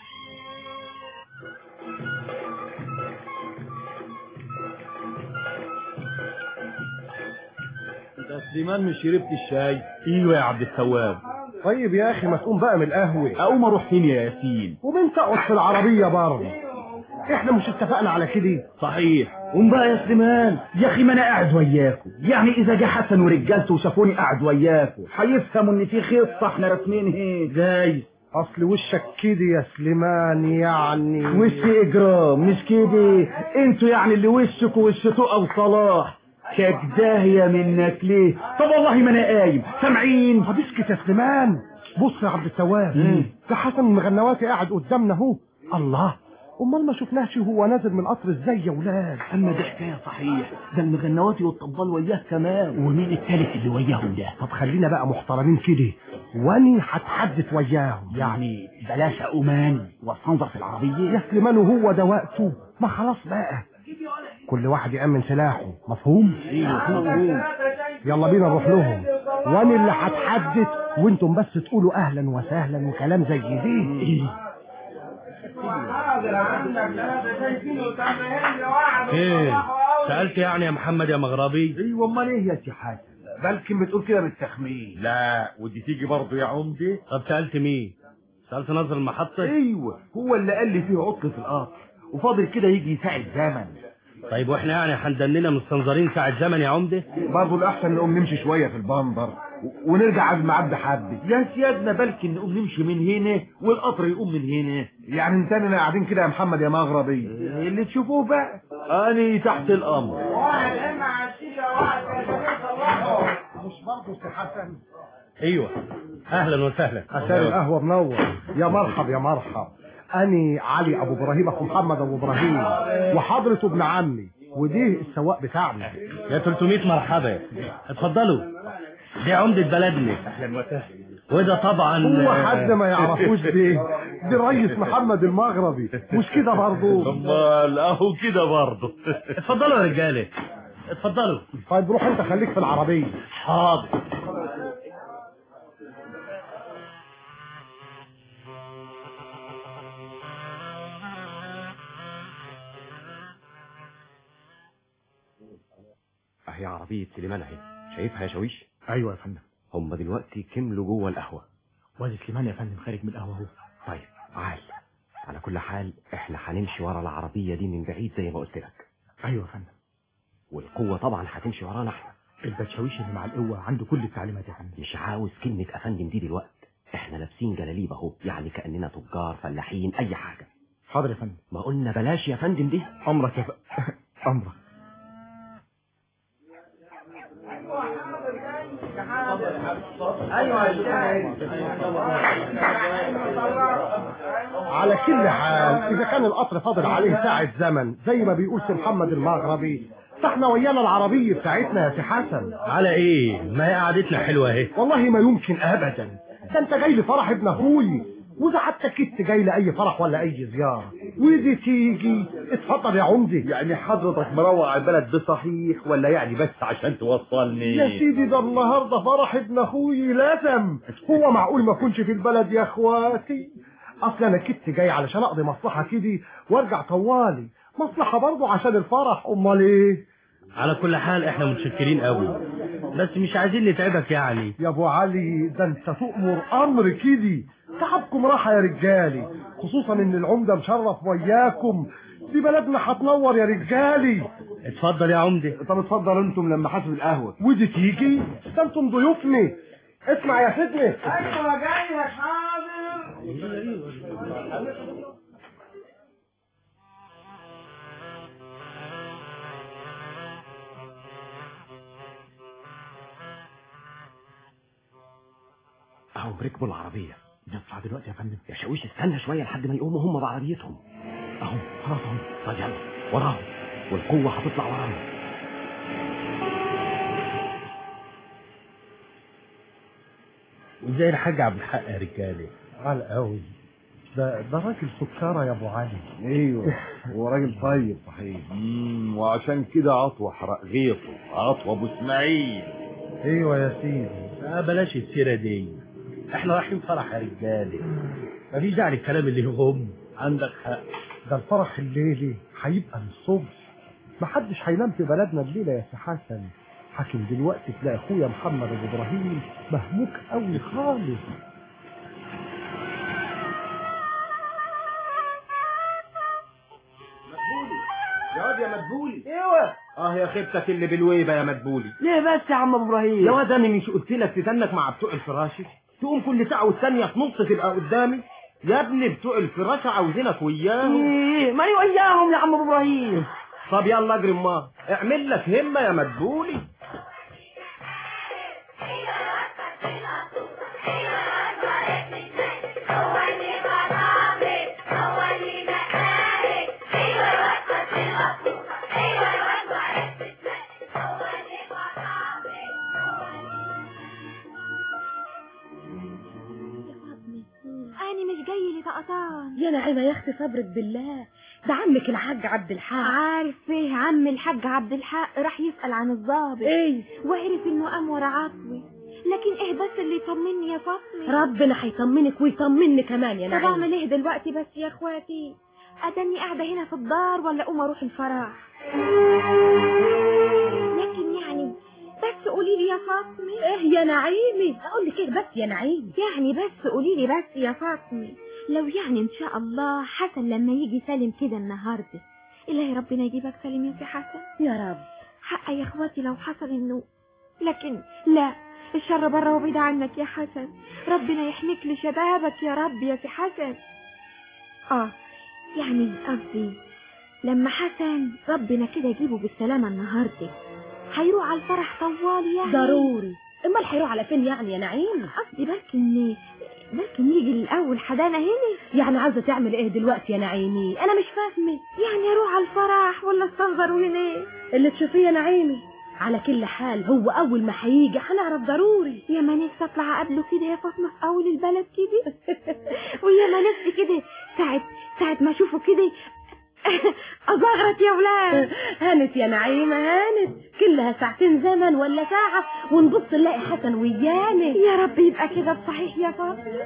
انت يا سليمان مش شربت الشاي ايوه يا عبد التواب طيب يا اخي ما تقوم بقى من القهوه اقوم اروح فين يا ياسين وبنت اقعد في العربيه برضه احنا مش اتفقنا على كده صحيح قوم بقى يا سليمان يا اخي ما انا قاعد وياكم يعني اذا جه حسن ورجالته وشافوني قاعد وياكم هيفهموا ان في خطه احنا راسمين هي جاي اصل وشك كده يا سليمان يعني وش اجرام مش كده انتوا يعني اللي وشك وش تقى وصلاح كداهية منك ليه طب والله ما انا قايم سامعين طب اسكت يا سليمان بص يا عبد التواب ده حسن المغنواتي قاعد قدامنا اهو الله امال ما شفناهش وهو نازل من القطر ازاي يا ولاد اما ده حكايه صحيح ده المغنواتي والطبال وياه كمان ومين التالت اللي وياهم ده طب خلينا بقى محترمين كده واني هتحدث وياهم يعني بلاش امان واستنظر في العربيه يا سليمان وهو ده وقته ما خلاص بقى كل واحد يأمن سلاحه مفهوم يلا بينا نروح لهم وانا اللي هتحدث وانتم بس تقولوا اهلا وسهلا وكلام زي دي ايه سألت يعني يا محمد يا مغربي ايوه امال ايه يا سي حسن بلكن بتقول كده بالتخمين لا ودي تيجي برضه يا عمدي طب سألت مين سألت ناظر المحطة ايوه هو اللي قال لي فيه عطل في القطر وفاضل كده يجي ساعة زمن طيب واحنا يعني هندننا مستنظرين ساعة زمن يا عمدة برضه الاحسن نقوم نمشي شويه في البندر و- ونرجع قبل ما عبد حبي يا سيادنا بلكن نقوم نمشي من هنا والقطر يقوم من هنا يعني انتنا قاعدين كده يا محمد يا مغربي اللي تشوفوه بقى اني تحت الامر مش برضه سي حسن ايوه اهلا وسهلا عشان القهوه منور يا مرحب يا مرحب اني علي ابو ابراهيم اخو محمد ابو ابراهيم وحضرته ابن عمي ودي السواق بتاعنا يا 300 مرحبا اتفضلوا دي عمدة بلدنا اهلا وسهلا وده طبعا هو حد ما يعرفوش دي دي ريس محمد المغربي مش كده برضه امال اهو كده برضه اتفضلوا يا رجاله اتفضلوا طيب روح انت خليك في العربيه حاضر اهي عربية سليمان اهي شايفها يا شاويش ايوه يا فندم هم دلوقتي كملوا جوه القهوة وادي سليمان يا فندم خارج من القهوه اهو طيب عال على كل حال احنا هنمشي ورا العربية دي من بعيد زي ما قلت لك ايوه يا فندم والقوة طبعا هتمشي ورانا احنا البتشاويش اللي مع القوه عنده كل التعليمات يا فندم مش عاوز كلمة افندم دي دلوقتي احنا لابسين جلاليب اهو يعني كأننا تجار فلاحين اي حاجة حاضر يا فندم ما قلنا بلاش يا فندم دي امرك يا ف... امرك على كل حال اذا كان القطر فاضل عليه ساعة زمن زي ما بيقول سي محمد المغربي ده احنا ويانا العربية بتاعتنا يا سي حسن على ايه ما هي قعدتنا حلوه اهي والله ما يمكن ابدا ده انت جاي لفرح ابن اخوي واذا حتى كنت جاي لاي فرح ولا اي زياره ودي تيجي اتفضل يا عمدي يعني حضرتك مروق على البلد بصحيح ولا يعني بس عشان توصلني يا سيدي ده النهارده فرح ابن اخوي لازم هو معقول ما كنش في البلد يا اخواتي اصل انا كنت جاي علشان اقضي مصلحه كده وارجع طوالي مصلحه برضه عشان الفرح امال ايه على كل حال احنا متشكرين قوي بس مش عايزين نتعبك يعني يا ابو علي ده انت تؤمر امر كده تعبكم راحه يا رجالي خصوصا ان العمده مشرف وياكم دي بلدنا هتنور يا رجالي اتفضل يا عمدة طب اتفضل انتم لما حاسب القهوه ودي تيجي ده انتم ضيوفني اسمع يا سيدني ايوه جاي يا حاضر اهو ركبوا العربية نطلع دلوقتي يا فندم يا شاويش استنى شوية لحد ما يقوموا هم بعربيتهم اهو خلاص اهو طب يلا وراهم والقوة هتطلع ورانا وازاي الحاج عبد الحق يا رجاله على قوي ده ده راجل سكارة يا ابو علي ايوه هو راجل طيب صحيح امم وعشان كده عطوة حرق غيطه عطوة ابو اسماعيل ايوه يا سيدي آه بلاش السيرة دي احنا رايحين فرح يا رجاله مفيش داعي للكلام اللي يغم عندك حق ده الفرح الليلي هيبقى من الصبح محدش هينام في بلدنا الليلة يا سي حسن حاكم دلوقتي تلاقي اخويا محمد ابو ابراهيم مهموك قوي خالص يا واد يا مدبولي ايوه اه يا خيبتك اللي بالويبه يا مدبولي ليه بس يا عم ابو ابراهيم يا واد انا مش قلت لك تدنك مع بتوع الفراشي تقوم كل ساعه والثانيه تنص تبقى قدامي يا ابني بتوع الفراشه عاوزينك وياهم ايه ماني وياهم يا عم ابو ابراهيم طب يلا اجري ما اعمل لك همه يا مدبولي أنا مش جاي لي طقطان يا نعيمة يا اختي صبرك بالله ده عمك الحاج عبد الحق عارف ايه عم الحاج عبد الحق راح يسأل عن الضابط ايه وعرف انه قام ورا عطوي لكن ايه بس اللي يطمني يا فاطمة ربنا هيطمنك ويطمني كمان يا طب نعيمة اعمل ايه دلوقتي بس يا اخواتي اداني قاعدة هنا في الدار ولا اقوم اروح الفرح لكن يعني بس قولي لي يا فاطمة ايه يا نعيمي اقول لك ايه بس يا نعيمي يعني بس قولي لي بس يا فاطمة لو يعني ان شاء الله حسن لما يجي سالم كده النهارده الهي ربنا يجيبك سالم يا سي حسن يا رب حق يا اخواتي لو حصل انه لكن لا الشر بره وبعيد عنك يا حسن ربنا يحميك لشبابك يا رب يا سي حسن اه يعني قصدي لما حسن ربنا كده يجيبه بالسلامة النهارده هيروح على الفرح طوال يعني ضروري امال هيروح على فين يعني يا نعيمة قصدي بركن بركن يجي الاول حدانا هنا يعني عاوزة تعمل ايه دلوقتي يا نعيمي انا مش فاهمة يعني اروح على الفرح ولا استنظروا هنا اللي تشوفيه يا نعيمي على كل حال هو اول ما هيجي هنعرف ضروري يا ما نفسي اطلع اقابله كده يا فاطمه في اول البلد كده ويا ما نفسي كده ساعة ساعة ما اشوفه كده ازغرت يا ولاد هانت يا نعيمة هانت كلها ساعتين زمن ولا ساعة ونبص نلاقي حسن ويانا يا رب يبقى كده بصحيح يا فاطمة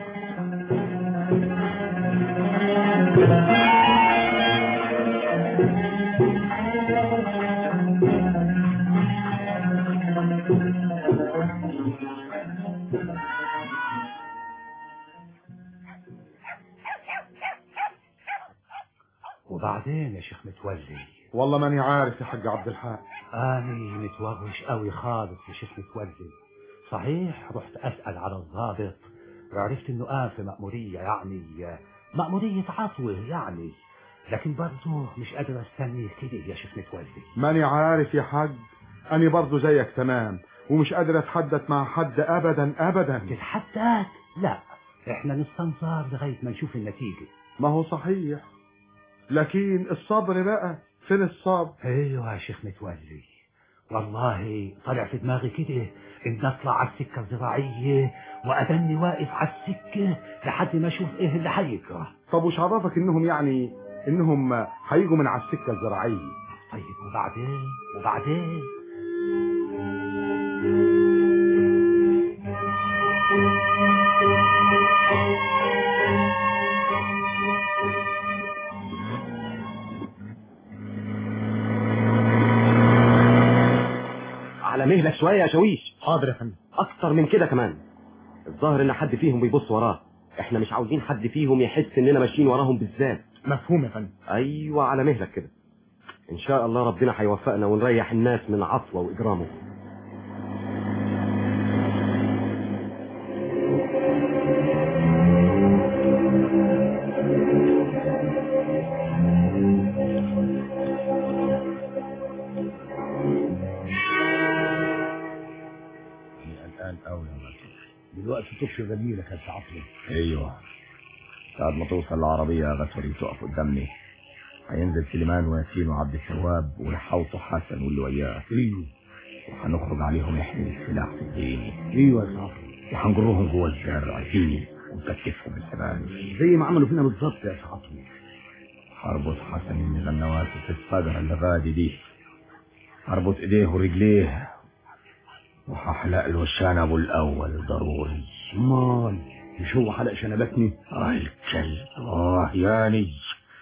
وبعدين يا شيخ متولي والله ماني عارف يا حاج عبد الحق اني متوغش قوي خالص يا شيخ متولي صحيح رحت اسال على الضابط وعرفت انه قام في مأمورية يعني مأمورية عطوة يعني لكن برضه مش قادر استني كده يا شيخ متولي ماني عارف يا حاج أنا برضو زيك تمام ومش قادر أتحدث مع حد أبدا أبدا تتحدث لا احنا نستنظر لغاية ما نشوف النتيجة ما هو صحيح لكن الصبر بقى فين الصبر ايوه يا شيخ متولي والله طلع في دماغي كده ان اطلع على السكه الزراعيه وادني واقف على السكه لحد ما اشوف ايه اللي هيجرى طب وش عرفك انهم يعني انهم هيجوا من على السكه الزراعيه طيب وبعدين وبعدين على مهلك شويه يا شويش حاضر يا فندم اكتر من كده كمان الظاهر ان حد فيهم بيبص وراه احنا مش عاوزين حد فيهم يحس اننا ماشيين وراهم بالذات مفهوم يا فندم ايوه على مهلك كده ان شاء الله ربنا هيوفقنا ونريح الناس من عطوه واجرامه الآن قوي يا مجدي دلوقتي تبشر جميلك يا عطله ايوه بعد ما توصل العربية يا غسوري تقف قدامني هينزل سليمان وياسين وعبد التواب والحوط حسن واللي وياه ايوه وهنخرج عليهم يحمل السلاح في ايديني ايوه يا عطله وهنجرهم جوه الزرع فيه ونكتفهم بالحبال زي ما عملوا فينا بالظبط يا عطله هربط حسن من غنوات في الصدر اللي غادي دي هربط ايديه ورجليه وهحلق له شنبه الاول ضروري امال مش هو حلق شنبتني اه الكلب اه ياني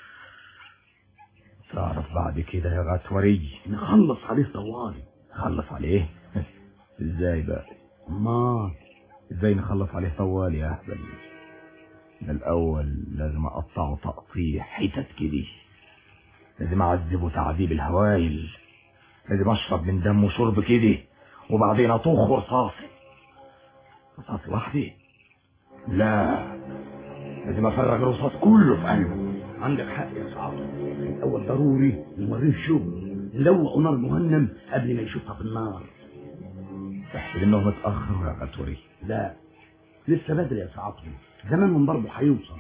تعرف بعد كده يا غتوري نخلص عليه طوالي نخلص عليه ازاي بقى امال ازاي نخلص عليه طوال يا اهبل ده الاول لازم اقطعه تقطيع حتت كده لازم اعذبه تعذيب الهوايل لازم اشرب من دمه شرب كده وبعدين اطخ رصاصي رصاص لوحدي لا لازم افرغ الرصاص كله في قلبه عندك حق يا صعب الاول ضروري نوريه الشغل نلوق نار مهنم قبل ما يشوفها في النار تحسب انه متاخر يا غتوري لا لسه بدري يا سعاطهم زمانهم برضه هيوصل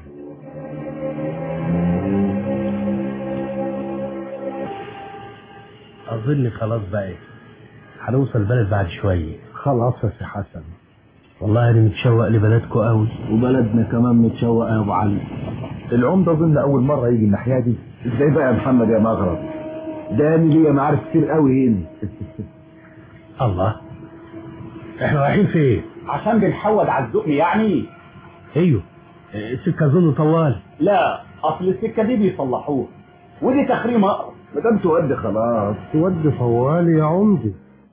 أظن خلاص بقى هنوصل البلد بعد شوية خلاص يا سي حسن والله أنا متشوق لبلدكم قوي وبلدنا كمان متشوقه يا ابو علي العمده اظن اول مره يجي الناحيه دي ازاي بقى يا محمد يا مغرب ده انا ليا معارف كتير قوي هنا الله احنا رايحين فين؟ عشان بنحود على الزقن يعني ايوه السكة أظن طوال لا اصل السكه دي بيصلحوها ودي تخريم اقرب ما دام تودي خلاص تودي طوال يا عمدي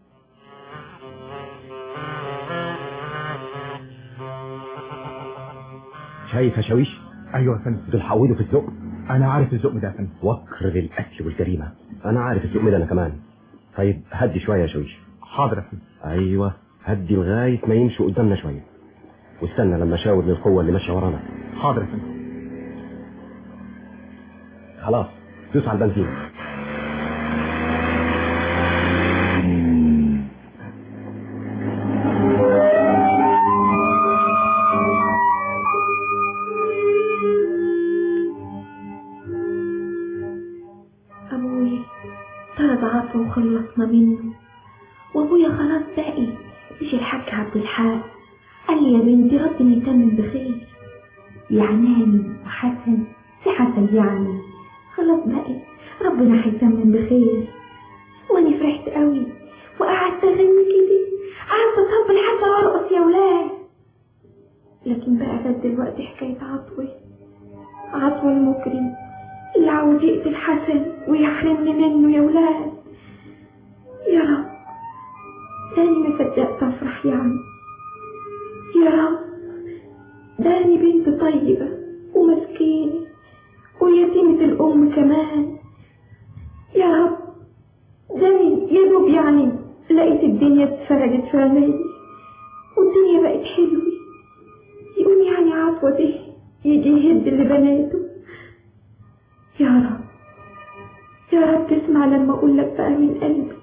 شايف يا شاويش ايوه يا فندم دول حودوا في الزقن انا عارف الزقم ده يا فندم وكر للقتل والجريمه انا عارف الزقن ده انا كمان طيب هدي شويه يا شاويش حاضر يا فندم ايوه هدي لغايه ما يمشوا قدامنا شويه واستنى لما اشاور للقوه اللي ماشيه ورانا حاضر يا فندم خلاص دوس على البنزين أبويا طرد عطوة وخلصنا منه وأبويا خلاص باقي مش الحاج عبد الحق قال لي يا بنتي ربنا يتمم بخير يعناني وحسن في حسن يعني خلاص باقي ربنا هيتمم بخير وأنا فرحت قوي وقعدت أغني كده قعدت أطبل حتى وأرقص يا ولاد لكن بقى جت دلوقتي حكاية عطوة عطوة المجرم اللي عاوز يقتل حسن ويحرمني منه يا ولاد يا رب تاني ما صدقت افرح يعني يا رب داني بنت طيبة ومسكينة ويتيمة الأم كمان يا رب داني يا دوب يعني لقيت الدنيا اتفرجت في عيني والدنيا بقت حلوة يقوم يعني عطوة ده يجي يهد اللي بناته يا رب يا رب تسمع لما اقول لك بقى من قلبي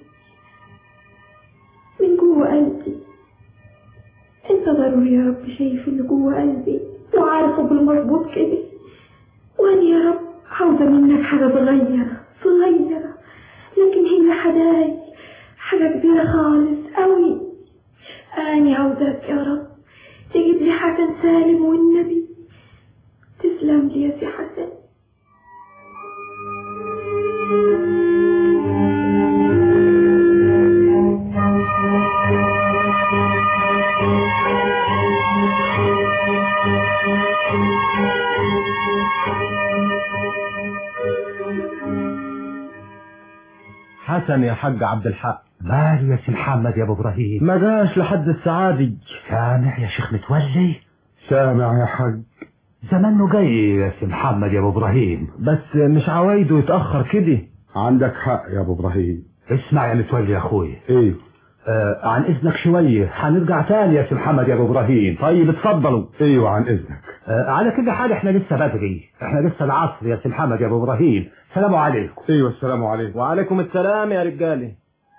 من جوه قلبي انت ضروري يا رب شايف اللي جوه قلبي وعارفه بالمظبوط كده وانا يا رب عاوزه منك حاجه صغيره صغيره حداي حاجة كبيرة خالص قوي أنا عاوزاك يا رب تجيب لي حسن سالم والنبي تسلم لي يا سي حسن حسن يا حاج عبد الحق مال يا سي محمد يا ابو ابراهيم ما جاش لحد السعادي سامع يا شيخ متولي سامع يا حاج زمانه جاي يا سي محمد يا ابو ابراهيم بس مش عوايده يتأخر كده عندك حق يا ابو ابراهيم اسمع يا متولي يا اخويا ايه آه عن اذنك شويه هنرجع تاني يا سي محمد يا ابو ابراهيم طيب اتفضلوا ايوه عن اذنك آه على كل حال احنا لسه بدري احنا لسه العصر يا سي محمد يا ابو ابراهيم سلام عليكم ايوه السلام عليكم وعليكم السلام يا رجالي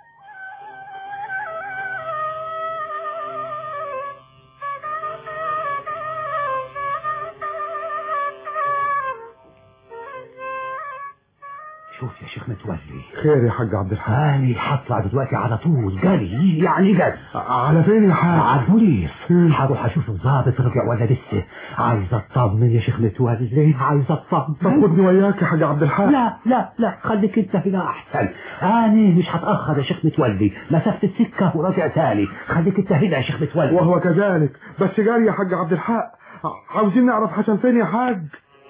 شوف يا شيخ متولي خير يا حاج عبد الحق هاني هطلع دلوقتي على طول جري يعني جري على فين يا حاج على البوليس هروح اشوف الضابط رجع ولا لسه عايز اطمن يا شيخ متولي عايز اطمن طب خدني وياك يا حاج عبد الحق لا لا لا خليك انت هنا احسن انا مش هتاخر يا شيخ متولي مسافه السكه وراجع تاني خليك انت هنا يا شيخ متولي وهو كذلك بس جاري يا حاج عبد الحق عاوزين نعرف حسن فين يا حاج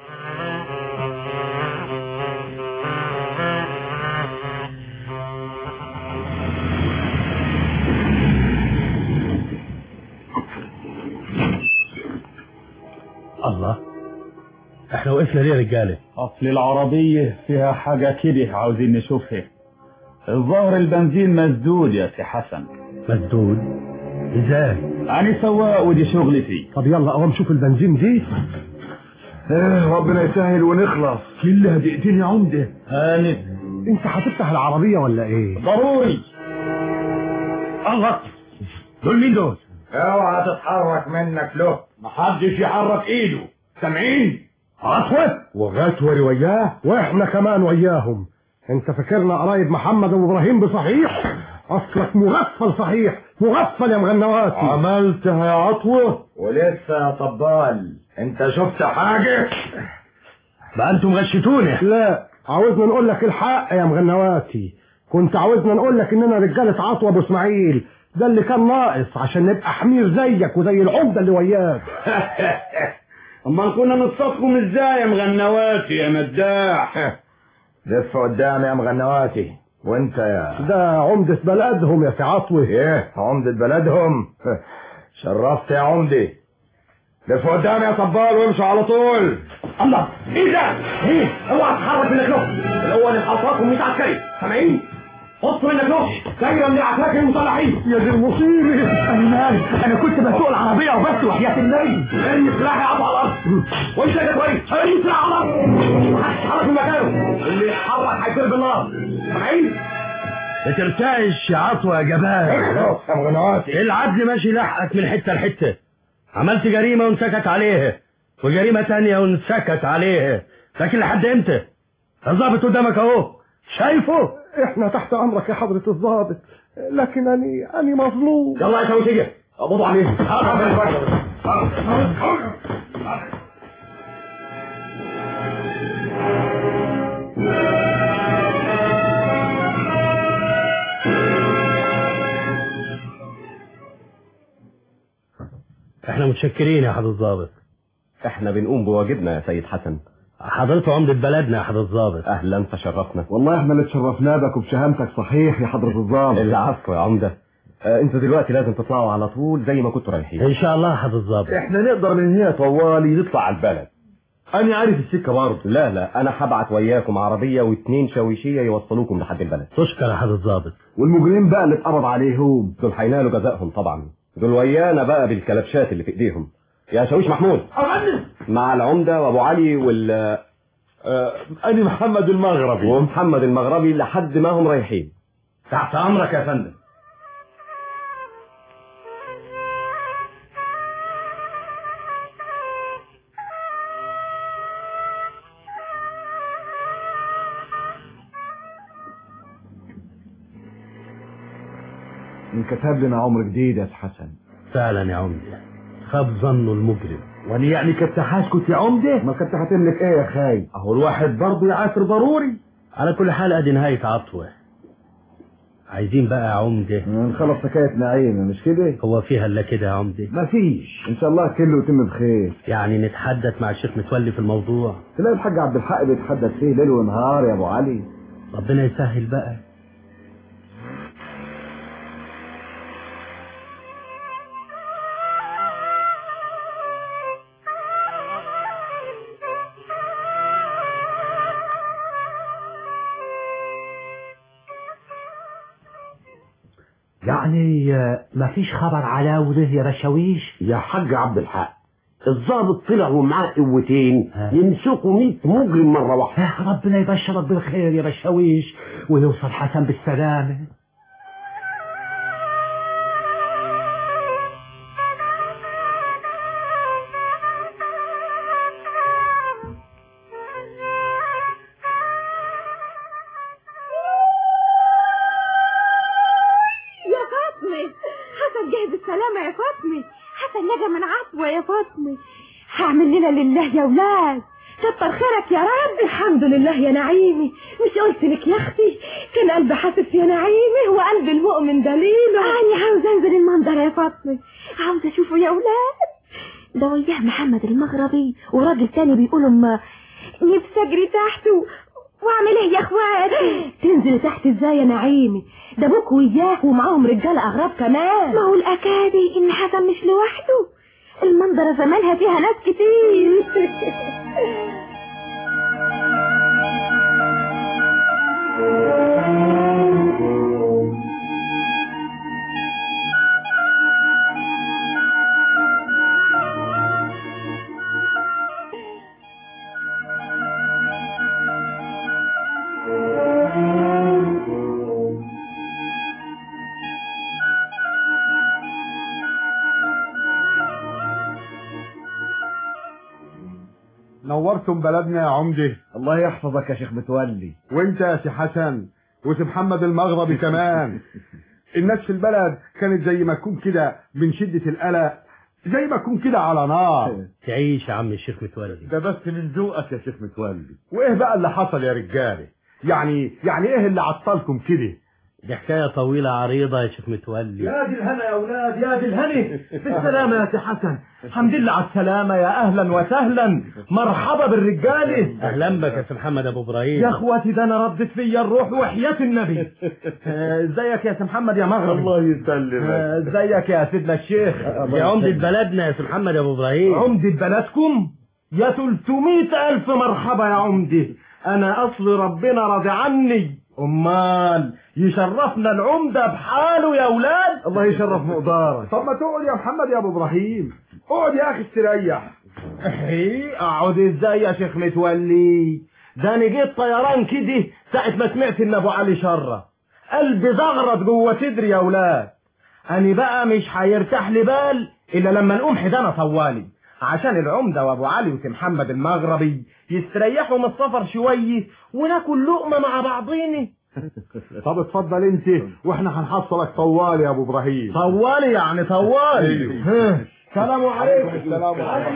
الله احنا وقفنا ليه يا رجاله اصل العربية فيها حاجة كده عاوزين نشوفها الظاهر البنزين مسدود يا سي حسن مسدود ازاي انا سواق ودي شغلتي طب يلا قوم شوف البنزين دي ايه ربنا يسهل ونخلص كلها دقيقتين يا عمده هانت انت هتفتح العربية ولا ايه ضروري الله دول مين دول اوعى تتحرك منك له محدش يحرك ايده سامعين عطوة وغاتوري وياه واحنا كمان وياهم انت فاكرنا قرايب محمد ابو ابراهيم بصحيح اصلك مغفل صحيح مغفل يا مغنواتي عملتها يا عطوة ولسه يا طبال انت شفت حاجة بقى انتم غشتونا لا عاوزنا نقول لك الحق يا مغنواتي كنت عاوزنا نقول لك اننا رجاله عطوه ابو اسماعيل ده اللي كان ناقص عشان نبقى حمير زيك وزي العمده اللي وياك امال كنا نصطادكم ازاي يا مغنواتي يا مداح لف قدامي يا مغنواتي وانت يا ده عمده بلدهم يا سي عطوه ايه عمدة بلدهم شرفت يا عمدي لف قدامي يا طبال وامشوا على طول الله ايه ده ايه اوعى تتحرك منك له الاول الحصاكم 100 عسكري سامعين بص منك له دايره من العساكر المسلحين يا دي المصيبه انا مالي انا كنت بسوق العربيه وبس وحياه النبي ارمي سلاحي عضو على الارض وانت يا كويس ارمي سلاح على الارض محدش يتحرك من مكانه اللي يتحرك هيطير بالنار سامعين ما ترتعش يا عطوه يا جبان يا مغنواتي العدل ماشي لحقك من حته لحته عملت جريمه وانسكت عليها وجريمه تانية وانسكت عليها لكن لحد امتى الظابط قدامك اهو شايفه احنا تحت امرك يا حضره الظابط لكن اني اني مظلوم يلا يا شوشيه قبضوا عليه احنا متشكرين يا حضره الظابط احنا بنقوم بواجبنا يا سيد حسن حضرته عمدة بلدنا يا حضره الظابط اهلا تشرفنا والله احنا اللي اتشرفنا بك وبشهامتك صحيح يا حضرة الظابط العفو يا عمده آه انتوا دلوقتي لازم تطلعوا على طول زي ما كنتوا رايحين ان شاء الله يا حضره الظابط احنا نقدر من هنا طوالي نطلع على البلد انا عارف السكة برضه لا لا انا هبعت وياكم عربيه واتنين شاويشيه يوصلوكم لحد البلد تشكر يا حضره الظابط والمجرمين بقى اللي اتقبض عليهم دول هينالوا جزائهم طبعا دول ويانا بقى بالكلبشات اللي في ايديهم يا شاويش محمود مع العمده وابو علي وال آه انا محمد المغربي ومحمد المغربي لحد ما هم رايحين تحت امرك يا فندم انكتب لنا عمر جديد يا حسن فعلا يا عمدة خاب ظنه المجرم وانا يعني كنت هسكت يا عمده ما كنت هتملك ايه يا خاي اهو الواحد برضه يعافر ضروري على كل حال ادي نهاية عطوة عايزين بقى يا عمدة نخلص حكاية نعيم مش كده هو فيها الا كده يا عمدة مفيش ان شاء الله كله يتم بخير يعني نتحدث مع الشيخ متولي في الموضوع تلاقي الحاج عبد الحق بيتحدث فيه ليل ونهار يا ابو علي ربنا يسهل بقى يعني آه، مفيش خبر على وده يا بشاويش يا حاج عبد الحق الضابط طلع ومعاه قوتين يمسكوا 100 مجرم مره واحده آه، ربنا يبشرك بالخير يا بشاويش ويوصل حسن بالسلامة يا فاطمة حسن جه بالسلامة يا فاطمة حسن نجا من عطوة يا فاطمة هعمل لنا لله يا ولاد كتر خيرك يا رب الحمد لله يا نعيمي مش قلت لك يا اختي كان قلبي حاسس يا نعيمي وقلب المؤمن دليله انا عاوزه انزل المنظر يا فاطمه عاوزه اشوفه يا ولاد ده وياه محمد المغربي وراجل تاني بيقولوا ما نفسي اجري تحته واعمل ايه يا اخواتي تنزل تحت ازاي يا نعيمي ده ابوك وياه ومعاهم رجاله اغراب كمان ما هو الاكادي ان حسن مش لوحده المنظرة زمانها فيها ناس كتير نورتم بلدنا يا عمدة الله يحفظك يا شيخ متولي وانت يا سي حسن وسي محمد المغربي كمان الناس في البلد كانت زي ما تكون كده من شدة القلق زي ما تكون كده على نار تعيش يا عم الشيخ متولي ده بس من ذوقك يا شيخ متولي وايه بقى اللي حصل يا رجاله يعني يعني ايه اللي عطلكم كده دي حكاية طويلة عريضة يا شيخ متولي يا دي الهنا يا اولاد يا دي الهني بالسلامة يا سي حسن الحمد لله على السلامة يا اهلا وسهلا مرحبا بالرجالة اهلا بك يا سي محمد ابو ابراهيم يا اخواتي ده انا ردت فيا الروح وحياة النبي آه، ازيك يا سي محمد يا مغربي الله يسلمك آه، ازيك يا سيدنا الشيخ دي عمدة بلدنا يا سي محمد ابو ابراهيم عمدة بلدكم يا 300 ألف مرحبا يا عمدة أنا أصل ربنا راضي عني أمال يشرفنا العمدة بحاله يا أولاد الله يشرف مقدارك طب ما تقعد يا محمد يا أبو إبراهيم اقعد يا أخي استريح إيه أقعد إزاي يا شيخ متولي ده أنا جيت طيران كده ساعة ما سمعت إن أبو علي شرة قلبي زغرت جوه صدري يا أولاد أنا بقى مش هيرتاح لي بال إلا لما نقوم حدانا طوالي عشان العمدة وابو علي وسي محمد المغربي يستريحوا من السفر شوية وناكل لقمة مع بعضينا طب اتفضل انت واحنا هنحصلك طوال يا ابو ابراهيم طوالي يعني طوالي ها. سلام عليكم السلام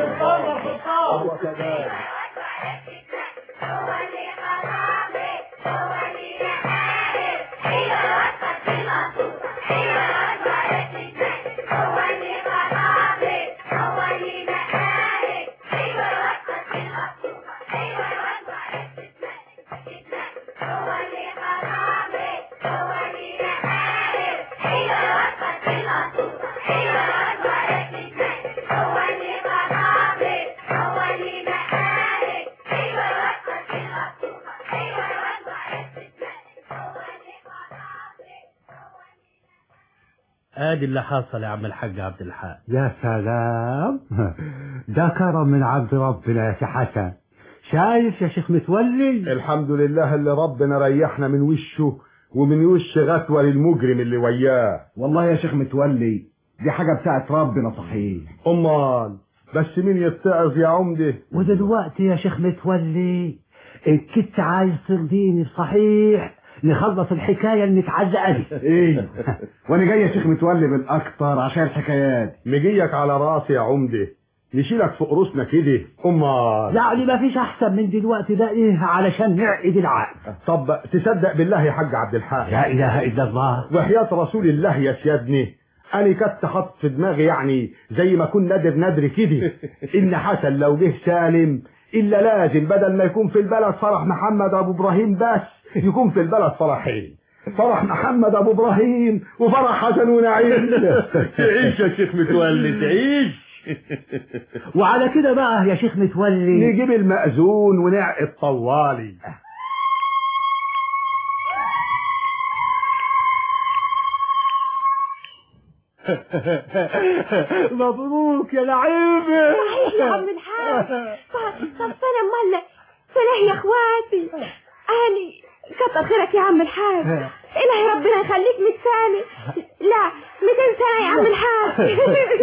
ادي اللي حصل يا عم الحاج عبد الحق يا سلام ده كرم من عبد ربنا يا سي حسن شايف يا شيخ متولي الحمد لله اللي ربنا ريحنا من وشه ومن وش غتوة للمجرم اللي وياه والله يا شيخ متولي دي حاجة بتاعت ربنا صحيح امال بس مين يتعظ يا عمده ودلوقتي يا شيخ متولي ان كنت عايز ترضيني صحيح نخلص الحكايه اللي نتعزق دي ايه وانا جاي يا شيخ متولي بالاكتر عشان الحكايات مجيك على راسي يا عمده نشيلك فوق روسنا كده امال يعني ما فيش احسن من دلوقتي ده ايه علشان نعقد العقد طب تصدق بالله يا حاج عبد الحق لا اله الا الله وحياة رسول الله يا سيادني انا كنت حاطط في دماغي يعني زي ما كون نادر نادر كده ان حسن لو جه سالم الا لازم بدل ما يكون في البلد فرح محمد ابو ابراهيم بس يكون في البلد فرحين فرح محمد ابو ابراهيم وفرح حسن ونعيم تعيش يا شيخ متولي تعيش وعلى كده بقى يا شيخ متولي نجيب المأذون ونعقد طوالي مبروك يا لعيبه صحيح يا عم الحاج طب طب فين امال فين يا اخواتي اني كتر خيرك يا عم الحاج الهي ربنا يخليك 100 سنه لا 200 سنه يا عم الحاج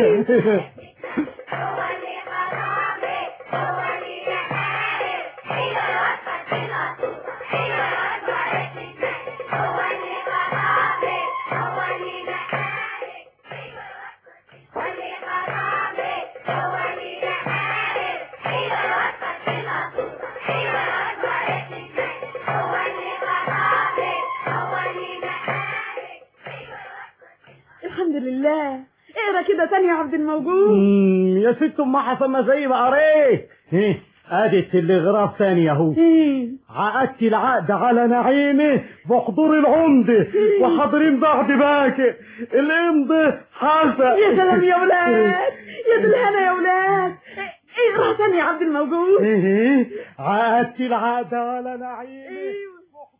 الحمد لله اقرا كده تاني يا عبد الموجود مم، يا ست ام حسن ما زي ما قريت ايه ادي التلغراف ثاني اهو عقدت العقد على نعيمه بحضور العمدة وحاضرين بعد باكر الامضة حسن يا سلام يا ولاد يا دي الهنا يا ولاد اقرا تاني يا عبد الموجود ايه عقدت العقد على نعيمه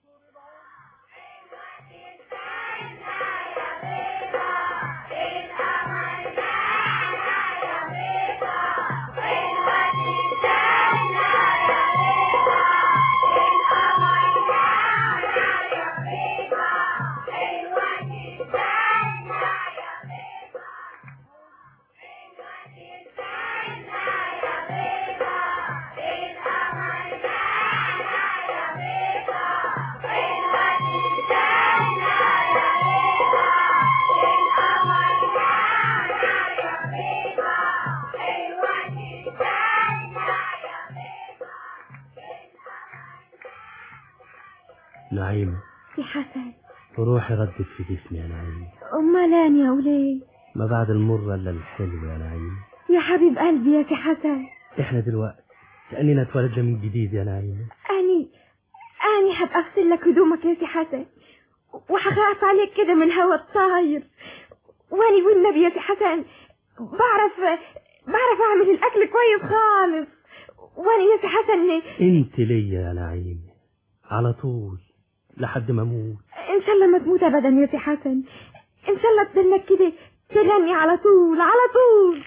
نعيمة يا حسن روحي ردت في جسمي يا نعيمة امال يا وليه ما بعد المرة الا الحلو يا نعيمة يا حبيب قلبي يا سي حسن احنا دلوقتي كأننا اتولدنا من جديد يا نعيمة اني اني هبقى اغسل لك هدومك يا سي حسن وهخاف عليك كده من الهوا الطاير واني والنبي يا سي حسن بعرف بعرف اعمل الاكل كويس خالص واني يا سي حسن انت ليا يا نعيمة على طول لحد ما اموت ان شاء الله ما تموت ابدا يا سي حسن ان شاء الله تدنك كده تغني على طول على طول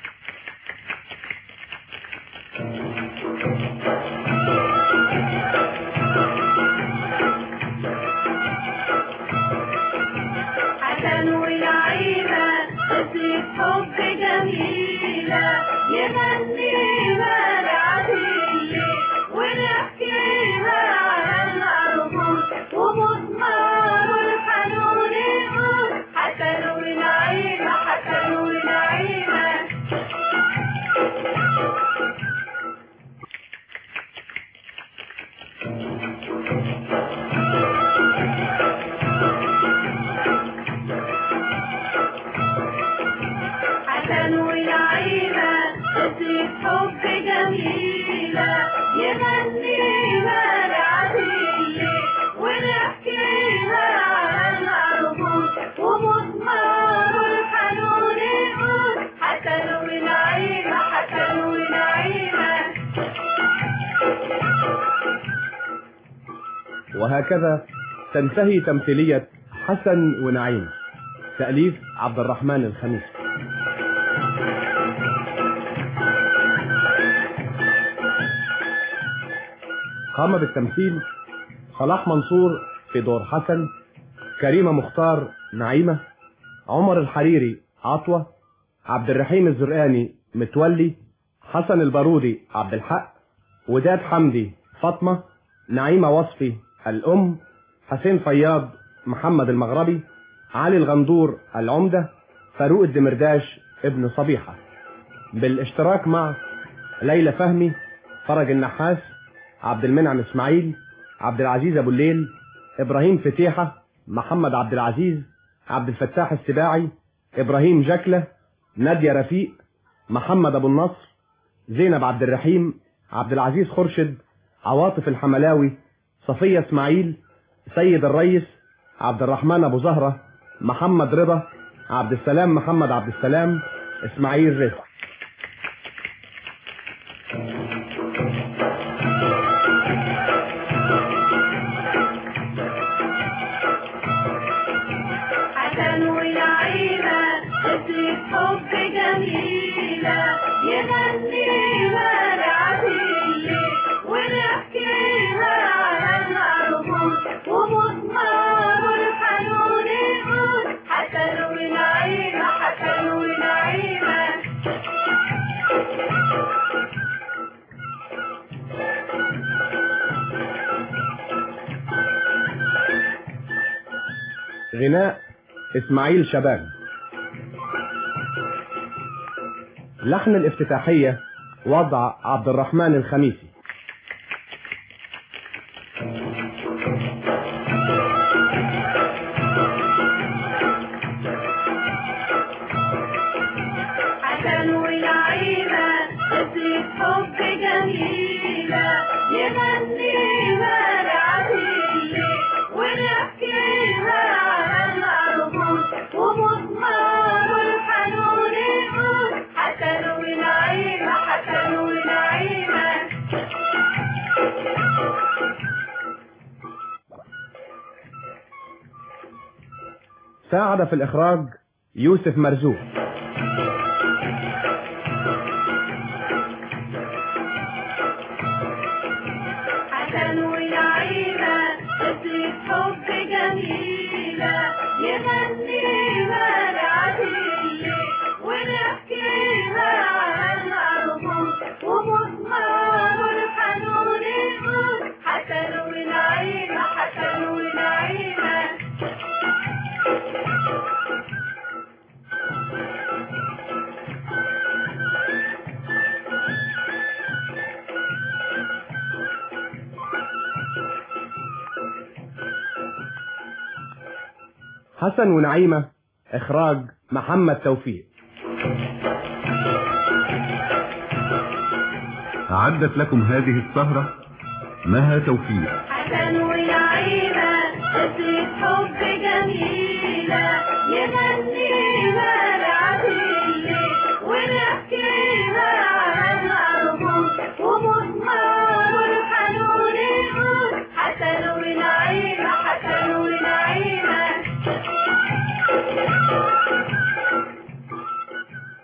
حسن ونعيمة قصة حب جميلة يغنيها لعديلي ونحكيها على الأرجل ومضمار الحنون يقول حسن ونعيمة حسن ونعيمة حسن ونعيمة قصة حب جميلة يغنيها لعديلي ونحكيها على الأرجل ومضمار الحنون يقول حسن ونعيمة حسن ونعيمة وهكذا تنتهي تمثيلية حسن ونعيم تأليف عبد الرحمن الخميس قام بالتمثيل صلاح منصور في دور حسن كريمة مختار نعيمة عمر الحريري عطوة عبد الرحيم الزرقاني متولي حسن البارودي عبد الحق وداد حمدي فاطمة نعيمة وصفي الأم حسين فياض محمد المغربي علي الغندور العمدة فاروق الدمرداش ابن صبيحة بالاشتراك مع ليلى فهمي فرج النحاس عبد المنعم اسماعيل عبد العزيز ابو الليل ابراهيم فتيحة محمد عبد العزيز عبد الفتاح السباعي ابراهيم جكلة نادية رفيق محمد ابو النصر زينب عبد الرحيم عبد العزيز خرشد عواطف الحملاوي صفية اسماعيل سيد الريس عبد الرحمن ابو زهرة محمد رضا عبد السلام محمد عبد السلام اسماعيل رزق حسن ونعيمة قصة حب جميلة يغنيها لعبيلي ونحكيها على الأرجل ومسمار الحنون يقول حسن ونعيمة حسن ونعيمة غناء اسماعيل شباب لحن الافتتاحية وضع عبد الرحمن الخميسي حسن ونعيمة قصة حب جميلة يغنيها لعبيلي ونحكيها على الأرجل ومسمار الحنون يقول حسن ونعيمة حسن ونعيمة ساعد في الإخراج يوسف مرزوق حسن ونعيمة قصة حب جميلة يغنيها لعبيلي ونحكيها على الأرجل ومسمار الحنون يقول حسن ونعيمة حسن ونعيمة حسن ونعيمة إخراج محمد توفيق أعدت لكم هذه السهرة مها توفيق حسن ونعيمة قصة حب جميلة يغنيها